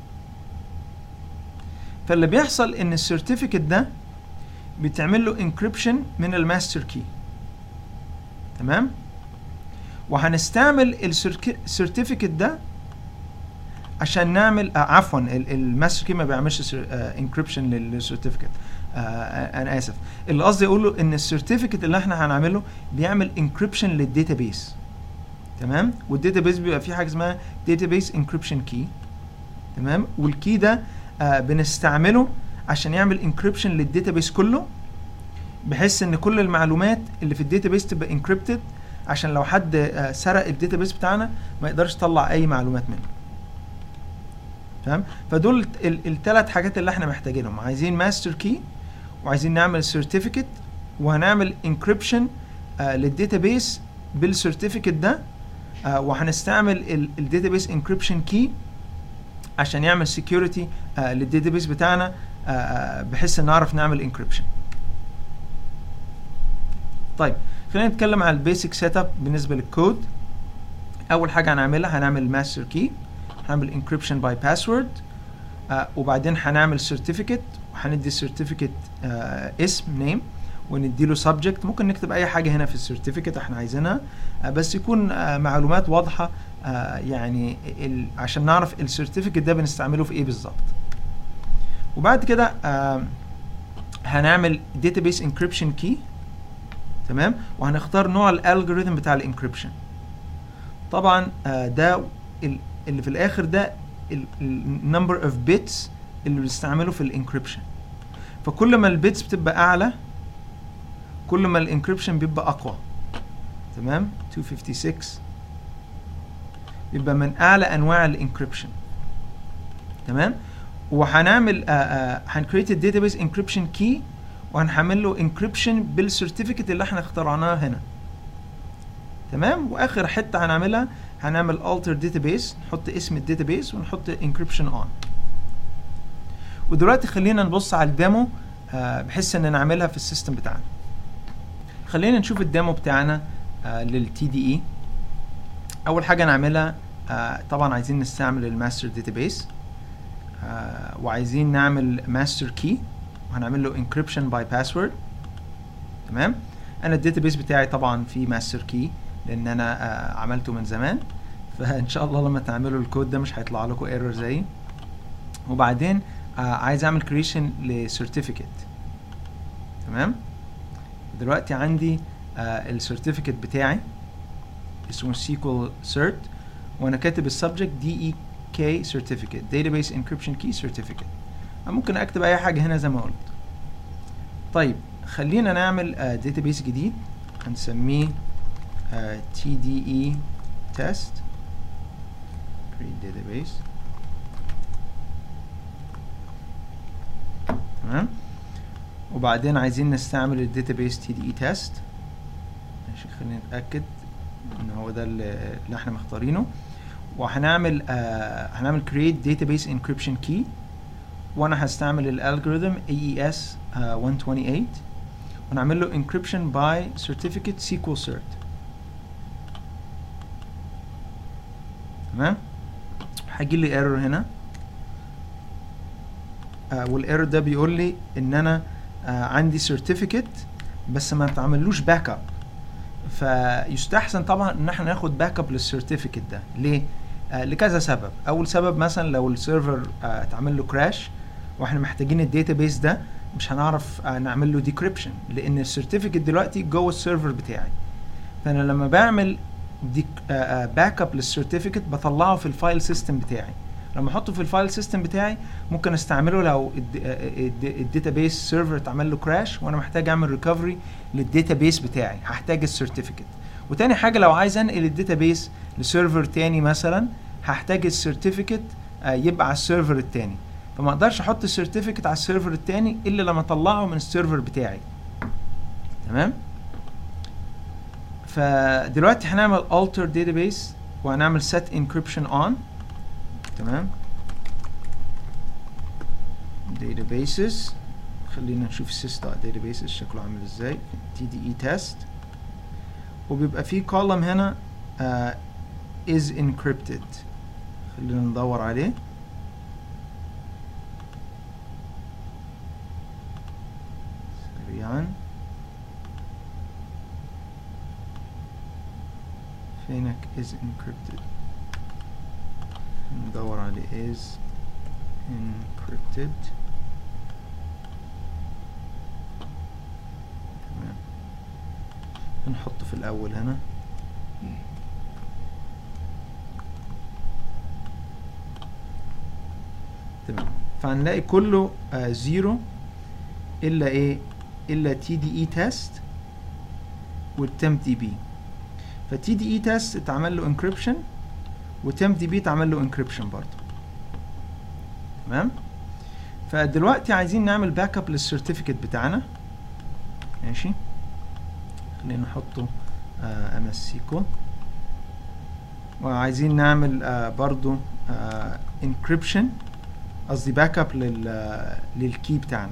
فاللي بيحصل ان السيرتيفيكت ده بيتعمل له انكريبشن من الماستر كي تمام وهنستعمل السيرتيفيكت ده عشان نعمل آه عفوا الماستر كي ما بيعملش انكريبشن للسيرتيفيكت آه انا اسف اللي قصدي اقوله ان السيرتيفيكت اللي احنا هنعمله بيعمل انكريبشن للداتابيس تمام والداتابيس بيبقى فيه حاجه اسمها داتابيس انكريبشن كي تمام والكي ده آه بنستعمله عشان يعمل انكريبشن للداتابيس كله بحيث ان كل المعلومات اللي في الداتابيس تبقى انكريبتد عشان لو حد آه سرق الداتابيس بتاعنا ما يقدرش يطلع اي معلومات منه تمام فدول الثلاث حاجات اللي احنا محتاجينهم عايزين ماستر كي وعايزين نعمل سيرتيفيكت وهنعمل انكريبشن آه للداتابيس بالسيرتيفيكت ده آه وهنستعمل الداتابيس انكريبشن كي عشان يعمل سكيورتي آه للداتابيس بتاعنا آه بحيث ان نعرف نعمل انكريبشن طيب خلينا نتكلم على البيسك سيت اب بالنسبه للكود اول حاجه هنعملها هنعمل ماستر كي هنعمل انكريبشن باي باسورد وبعدين هنعمل سيرتيفيكت وهندي السيرتيفيكت آه اسم نيم وندي له سبجكت ممكن نكتب اي حاجه هنا في السيرتيفيكت احنا عايزينها آه بس يكون آه معلومات واضحه آه يعني ال عشان نعرف السيرتيفيكت ده بنستعمله في ايه بالظبط وبعد كده آه هنعمل database encryption key تمام وهنختار نوع الالجوريثم بتاع الانكريبشن طبعا آه ده اللي في الاخر ده النمبر اوف بيتس اللي بنستعمله في الانكريبشن فكل ما البيتس بتبقى اعلى كل ما الانكريبشن بيبقى اقوى تمام 256 بيبقى من اعلى انواع الانكريبشن تمام وهنعمل هنكريت الداتابيس انكريبشن كي وهنحمل له انكريبشن بالسيرتيفيكت اللي احنا اخترعناه هنا تمام واخر حته هنعملها هنعمل alter database نحط اسم الداتابيس ونحط encryption on ودلوقتي خلينا نبص على الديمو آه بحيث ان نعملها في السيستم بتاعنا خلينا نشوف الديمو بتاعنا آه للتي دي اي اول حاجه نعملها آه طبعا عايزين نستعمل الماستر داتابيس آه وعايزين نعمل ماستر كي وهنعمل له encryption by password تمام انا الداتابيس بتاعي طبعا فيه ماستر كي لان انا آه عملته من زمان فان شاء الله لما تعملوا الكود ده مش هيطلع لكم ايرور زيي وبعدين آه عايز اعمل كريشن لسيرتيفيكت تمام دلوقتي عندي آه السيرتيفيكت بتاعي اسمه سيكول سيرت وانا كاتب السبجكت دي اي كي سيرتيفيكت database encryption key certificate ممكن اكتب اي حاجه هنا زي ما قلت طيب خلينا نعمل آه database جديد هنسميه آه TDE test create database تمام وبعدين عايزين نستعمل الداتابيس TDE test ماشي خلينا نتاكد ان هو ده اللي اللي احنا مختارينه وهنعمل آه هنعمل create database encryption key وانا هستعمل الالجوريثم AES آه 128 ونعمل له encryption by certificate SQL cert تمام هيجي لي ايرور هنا آه والايرور ده بيقول لي ان انا آه عندي certificate بس ما تعملوش باك اب فيستحسن طبعا ان احنا ناخد باك اب للسيرتيفيكت ده ليه آه لكذا سبب اول سبب مثلا لو السيرفر آه اتعمل له كراش واحنا محتاجين الداتابيس ده مش هنعرف آه نعمل له ديكريبشن لان السيرتيفيكت دلوقتي جوه السيرفر بتاعي فانا لما بعمل ديك باك اب للسيرتيفيكت بطلعه في الفايل سيستم بتاعي لما احطه في الفايل سيستم بتاعي ممكن استعمله لو الداتابيس سيرفر اتعمل له كراش وانا محتاج اعمل ريكفري للداتابيس بتاعي هحتاج السيرتيفيكت وتاني حاجه لو عايز انقل الداتابيس لسيرفر تاني مثلا هحتاج السيرتيفيكت يبقى على السيرفر التاني فما اقدرش احط السيرتيفيكت على السيرفر التاني الا لما اطلعه من السيرفر بتاعي تمام فدلوقتي هنعمل alter database وهنعمل set encryption on تمام databases خلينا نشوف السيس databases شكله عامل ازاي TDE test وبيبقى فيه column هنا uh, is encrypted خلينا ندور عليه سريعا فينك is encrypted ندور عليه is encrypted تمام نحطه في الأول هنا تمام فهنلاقي كله آه زيرو إلا إيه إلا تي دي إي تيست والتمب دي بي فالتي دي إي تيست اتعمل له انكريبشن وتمب دي بي اتعمل له انكريبشن برضه تمام فدلوقتي عايزين نعمل باك اب للسيرتيفيكت بتاعنا ماشي خلينا نحطه ام اس سيكو وعايزين نعمل آه برضو انكريبشن آه قصدي باك اب لل للكي بتاعنا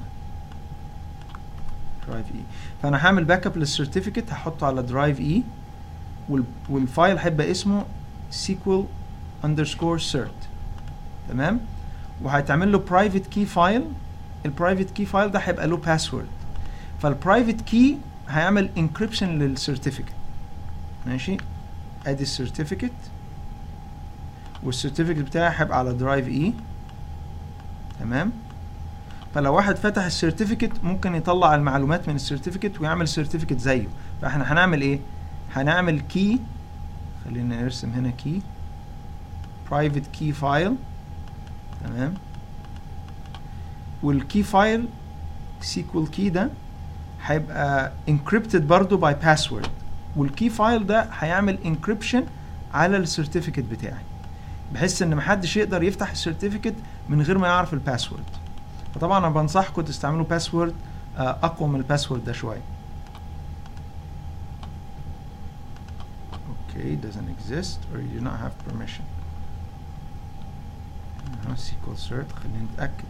درايف اي فانا هعمل باك اب للسيرتيفيكت هحطه على درايف اي والفايل هيبقى اسمه سيكوال اندرسكور سيرت تمام وهيتعمل له برايفت كي فايل البرايفت كي فايل ده هيبقى له باسورد فالبرايفت كي هيعمل انكريبشن للسيرتيفيكت ماشي ادي السيرتيفيكت والسيرتيفيكت بتاعي هيبقى على درايف اي تمام فلو واحد فتح السيرتيفيكت ممكن يطلع المعلومات من السيرتيفيكت ويعمل سيرتيفيكت زيه فاحنا هنعمل ايه هنعمل كي خلينا نرسم هنا كي private key file تمام والكي فايل سيكوال كي ده هيبقى encrypted برضو by password والكي فايل ده هيعمل encryption على السيرتيفيكت بتاعي بحيث ان محدش يقدر يفتح السيرتيفيكت من غير ما يعرف الباسورد فطبعا انا بنصحكم تستعملوا باسورد اقوى من الباسورد ده شويه okay doesn't exist or you do not have permission uh, SQL cert خلينا نتأكد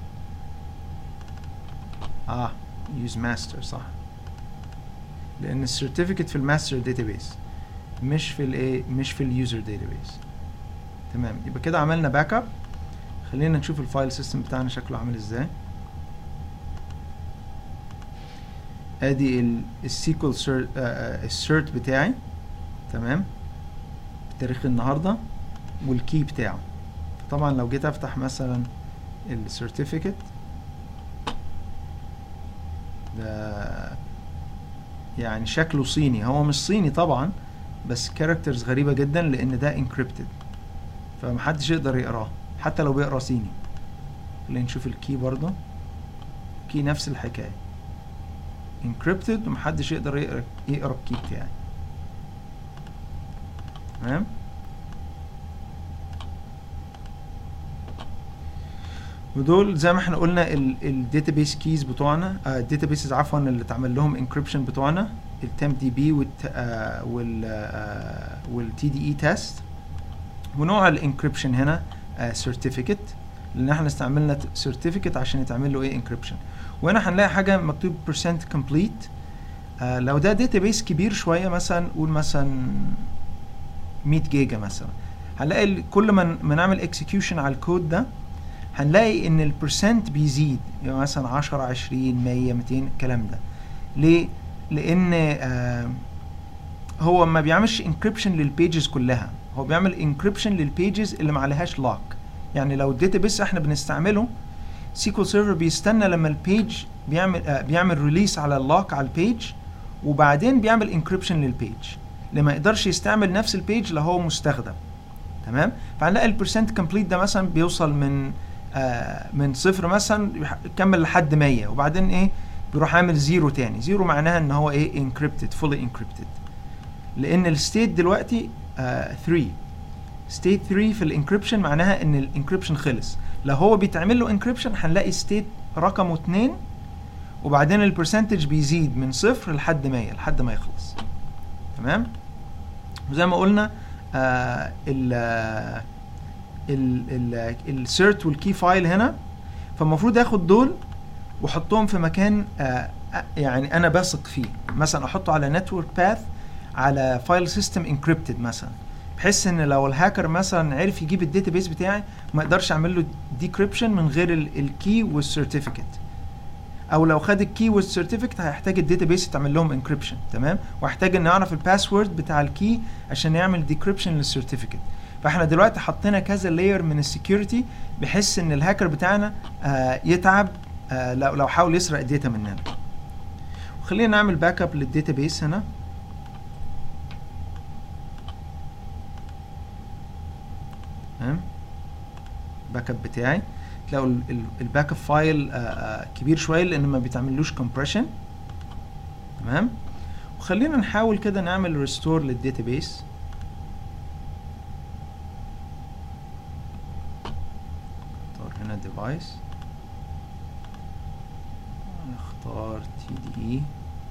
اه use master صح لأن السيرتيفيكت في الماستر داتابيس مش في الايه مش في اليوزر داتابيس تمام يبقى كده عملنا باك اب خلينا نشوف الفايل سيستم بتاعنا شكله عامل ازاي ادي السيكول السيرت بتاعي تمام بتاريخ النهارده والكي بتاعه طبعا لو جيت افتح مثلا السيرتيفيكت ده يعني شكله صيني هو مش صيني طبعا بس كاركترز غريبة جدا لان ده انكريبتد فمحدش يقدر يقراه حتى لو بيقرا صيني خلينا نشوف الكي برضه كي نفس الحكاية انكريبتد ومحدش يقدر يقرا يقرا الكي بتاعي تمام ودول زي ما احنا قلنا الداتابيس كيز بتوعنا الداتابيسز عفوا اللي اتعمل لهم انكريبشن بتوعنا التم دي بي وال والتي دي اي تيست ونوع الانكريبشن هنا سيرتيفيكت لان احنا استعملنا سيرتيفيكت عشان يتعمل له ايه انكريبشن وهنا هنلاقي حاجه مكتوب percent complete آه لو ده داتابيس كبير شويه مثلا قول مثلا 100 جيجا مثلا هنلاقي كل ما ما نعمل اكسكيوشن على الكود ده هنلاقي ان البرسنت بيزيد يعني مثلا 10 20 100 200 الكلام ده ليه لان آه هو ما بيعملش انكريبشن للبيجز كلها هو بيعمل انكريبشن للبيجز اللي ما عليهاش لوك يعني لو الداتابيس احنا بنستعمله سيكول سيرفر بيستنى لما البيج بيعمل آه بيعمل ريليس على اللوك على البيج وبعدين بيعمل انكريبشن للبيج اللي ما يقدرش يستعمل نفس البيج لو هو مستخدم تمام فهنلاقي البرسنت كومبليت ده مثلا بيوصل من آه من صفر مثلا يكمل لحد 100 وبعدين ايه بيروح عامل زيرو تاني زيرو معناها ان هو ايه انكريبتد فولي انكريبتد لان الستيت دلوقتي 3 آه ستيت 3 في الانكريبشن معناها ان الانكريبشن خلص لو هو بيتعمل له انكريبشن هنلاقي ستيت رقمه 2 وبعدين البرسنتج بيزيد من صفر لحد 100 لحد ما يخلص تمام وزي ما قلنا آه ال السيرت والكي فايل هنا فالمفروض اخد دول واحطهم في مكان آه يعني انا بثق فيه مثلا احطه على نتورك باث على فايل سيستم انكريبتد مثلا بحيث ان لو الهاكر مثلا عرف يجيب الداتابيس بتاعي ما يقدرش اعمل له ديكريبشن من غير الكي والسيرتيفيكت او لو خد الكي والسيرتيفيكت هيحتاج الداتابيس يتعمل لهم انكريبشن تمام وهحتاج ان اعرف الباسورد بتاع الكي عشان يعمل ديكريبشن للسيرتيفيكت فاحنا دلوقتي حطينا كذا لاير من السكيورتي بحيث ان الهاكر بتاعنا آه يتعب آه لو لو حاول يسرق الداتا مننا وخلينا نعمل باك اب للداتابيس هنا تمام باك اب بتاعي تلاقوا الباك اب فايل كبير شويه لان ما بيتعملوش كومبريشن تمام وخلينا نحاول كده نعمل ريستور للداتابيس اختار هنا ديفايس نختار تي دي اي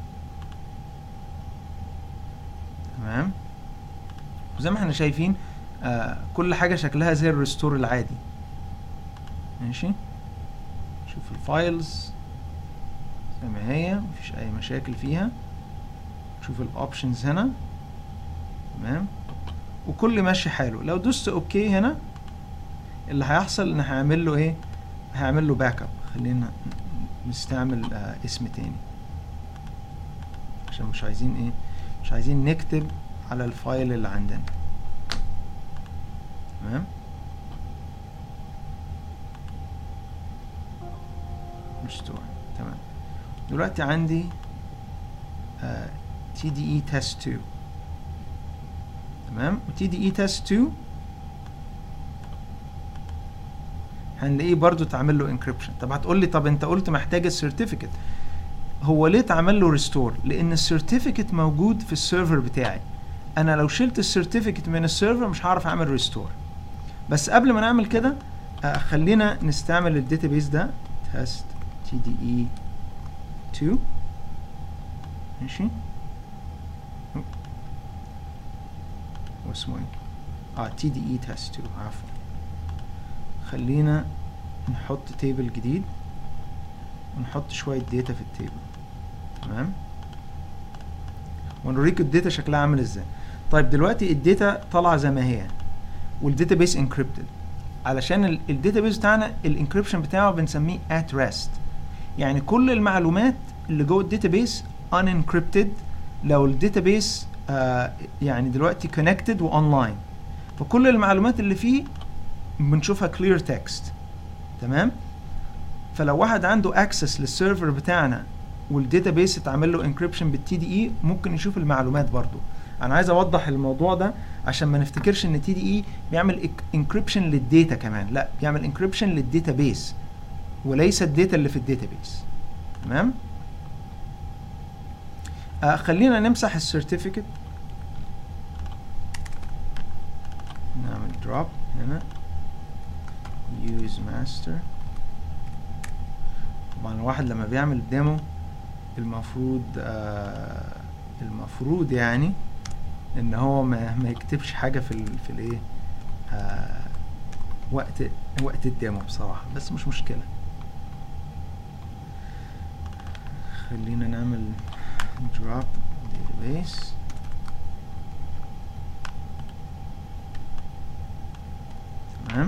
تمام وزي ما احنا شايفين آه كل حاجه شكلها زي الريستور العادي ماشي شوف الفايلز زي ما هي مفيش اي مشاكل فيها شوف الاوبشنز هنا تمام وكل ماشي حاله لو دوست اوكي هنا اللي هيحصل ان هيعمل له ايه هيعمل له باك اب خلينا نستعمل آه اسم تاني عشان مش عايزين ايه مش عايزين نكتب على الفايل اللي عندنا تمام ريستور تمام دلوقتي عندي تي دي اي تيست 2 تمام وتي دي اي تيست 2 هنلاقيه برضو اتعمل له انكريبشن طب هتقول لي طب انت قلت محتاج السيرتيفيكت هو ليه اتعمل له ريستور لان السيرتيفيكت موجود في السيرفر بتاعي انا لو شلت السيرتيفيكت من السيرفر مش هعرف اعمل ريستور بس قبل ما نعمل كده آه خلينا نستعمل الداتابيس ده تيست تي دي اي 2 ماشي واسمه ايه اه تي دي اي تيست 2 عفوا خلينا نحط تيبل جديد ونحط شوية داتا في التيبل تمام ونوريك الداتا شكلها عامل ازاي طيب دلوقتي الداتا طالعه زي ما هي والداتا بيس انكريبتد علشان الداتا بيس بتاعنا الانكريبشن بتاعه بنسميه at rest يعني كل المعلومات اللي جوه الداتا بيس unencrypted لو الداتا بيس آه يعني دلوقتي كونكتد واونلاين فكل المعلومات اللي فيه بنشوفها كلير تكست تمام فلو واحد عنده اكسس للسيرفر بتاعنا والداتابيس اتعمل له انكريبشن بالتي دي اي ممكن يشوف المعلومات برضو انا عايز اوضح الموضوع ده عشان ما نفتكرش ان تي دي اي بيعمل انكريبشن للداتا كمان لا بيعمل انكريبشن للداتابيس وليس الداتا اللي في الداتابيس تمام آه خلينا نمسح السيرتيفيكت نعمل دروب هنا use master طبعا الواحد لما بيعمل ديمو المفروض آه المفروض يعني ان هو ما, ما يكتبش حاجه في ال في الايه آه وقت وقت الديمو بصراحه بس مش مشكله خلينا نعمل drop database تمام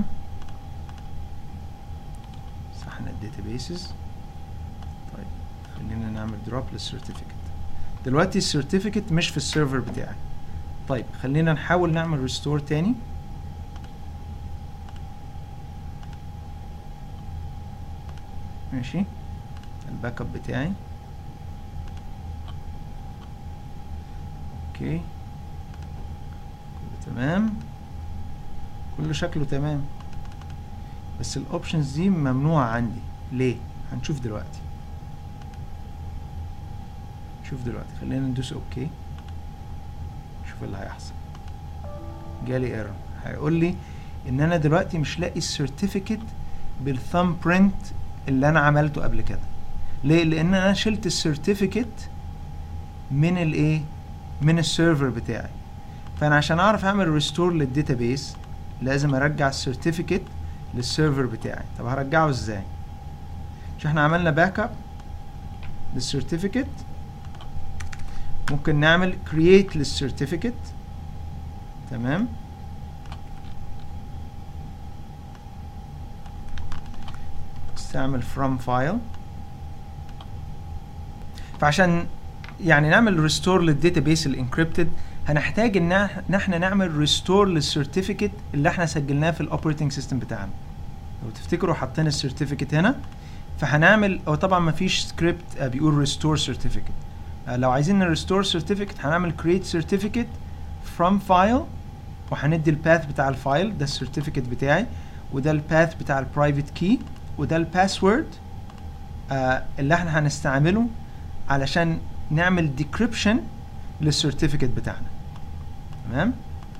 مسحنا الداتابيسز طيب خلينا نعمل دروب للسيرتيفيكت دلوقتي السيرتيفيكت مش في السيرفر بتاعي طيب خلينا نحاول نعمل ريستور تاني ماشي الباك اب بتاعي اوكي كله تمام كله شكله تمام بس الاوبشنز دي ممنوعة عندي ليه هنشوف دلوقتي شوف دلوقتي خلينا ندوس اوكي شوف اللي هيحصل جالي ايرور هيقول لي ان انا دلوقتي مش لاقي السيرتيفيكت بالثumb برنت اللي انا عملته قبل كده ليه لان انا شلت السيرتيفيكت من الايه من السيرفر بتاعي فانا عشان اعرف اعمل ريستور للداتابيس لازم ارجع السيرتيفيكت للسيرفر بتاعي طب هرجعه ازاي مش احنا عملنا باك اب للسيرتيفيكت ممكن نعمل create للسيرتيفيكت تمام استعمل from file فعشان يعني نعمل ريستور للداتابيس الانكريبتد هنحتاج ان احنا نعمل ريستور للسيرتيفيكت اللي احنا سجلناه في الاوبريتنج سيستم بتاعنا لو تفتكروا حاطين السيرتيفيكت هنا فهنعمل هو طبعا ما فيش سكريبت بيقول ريستور سيرتيفيكت لو عايزين نريستور سيرتيفيكت هنعمل create certificate from file وهندي الباث بتاع الفايل ده السيرتيفيكت بتاعي وده الباث بتاع البرايفت كي وده الباسورد آه اللي احنا هنستعمله علشان نعمل decryption للسيرتيفيكت بتاعنا تمام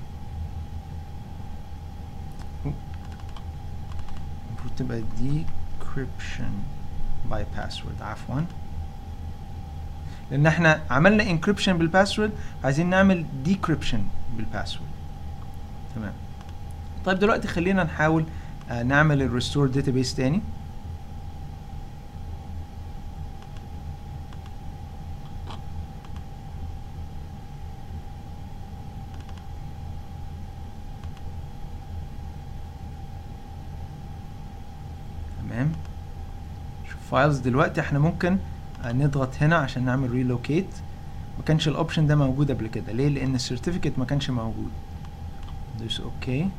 المفروض تبقى decryption by password عفوا لان احنا عملنا انكريبشن بالباسورد عايزين نعمل ديكريبشن بالباسورد تمام طيب دلوقتي خلينا نحاول آه نعمل الريستور داتابيس تاني تمام شوف فايلز دلوقتي احنا ممكن نضغط هنا عشان نعمل ريلوكيت ما كانش الاوبشن ده موجود قبل كده ليه لان السيرتيفيكت ما كانش موجود دوس اوكي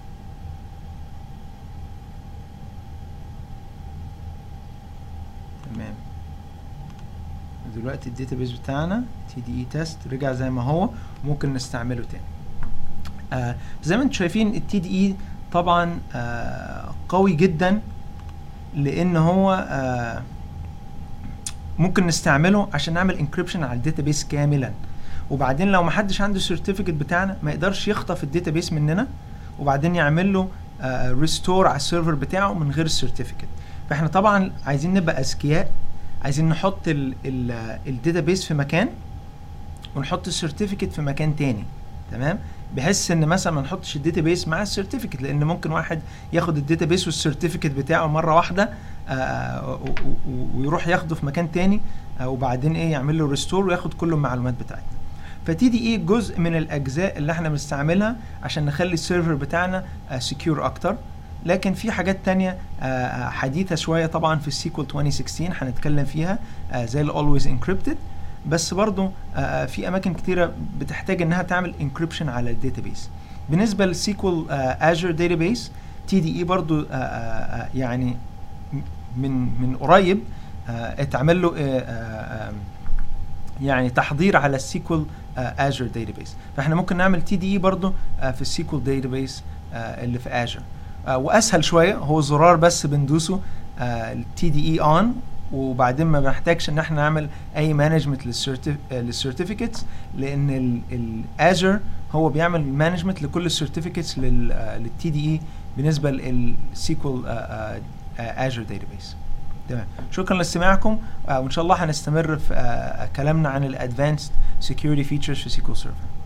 تمام دلوقتي الداتابيس بتاعنا تي دي اي تيست رجع زي ما هو ممكن نستعمله تاني آه زي ما انتم شايفين التي دي اي طبعا آه قوي جدا لان هو آه ممكن نستعمله عشان نعمل انكريبشن على الداتابيس كاملا وبعدين لو ما حدش عنده السيرتيفيكت بتاعنا ما يقدرش يخطف الداتابيس مننا وبعدين يعمل له ريستور على السيرفر بتاعه من غير السيرتيفيكت فاحنا طبعا عايزين نبقى اذكياء عايزين نحط الداتابيس في مكان ونحط السيرتيفيكت في مكان تاني تمام بحيث ان مثلا ما نحطش الداتابيس مع السيرتيفيكت لان ممكن واحد ياخد الداتابيس والسيرتيفيكت بتاعه مره واحده آه ويروح ياخده في مكان تاني آه وبعدين ايه يعمل له ريستور وياخد كل المعلومات بتاعتنا فتي دي ايه جزء من الاجزاء اللي احنا بنستعملها عشان نخلي السيرفر بتاعنا سكيور اكتر لكن في حاجات تانية حديثة شوية طبعا في السيكول 2016 هنتكلم فيها زي الاولويز انكريبتد بس برضو آه، في اماكن كتيره بتحتاج انها تعمل انكريبشن على الداتابيس بالنسبه للسيكوال اجر داتابيس تي دي اي برضو آه، آه، آه، يعني من من قريب آه، اتعمل له آه، آه، آه، يعني تحضير على السيكوال اجر داتابيس فاحنا ممكن نعمل تي دي اي برضو آه، في السيكوال داتابيس اللي في اجر واسهل شويه هو زرار بس بندوسه التي دي اي اون وبعدين ما بنحتاجش ان احنا نعمل اي مانجمنت للسيرتيفيكتس لان الاجر هو بيعمل مانجمنت لكل السيرتيفيكتس للتي دي اي بالنسبه للسيكوال اجر داتابيس تمام شكرا لاستماعكم آه، وان شاء الله هنستمر في آه، كلامنا عن الادفانسد سكيورتي فيتشرز في سيكوال سيرفر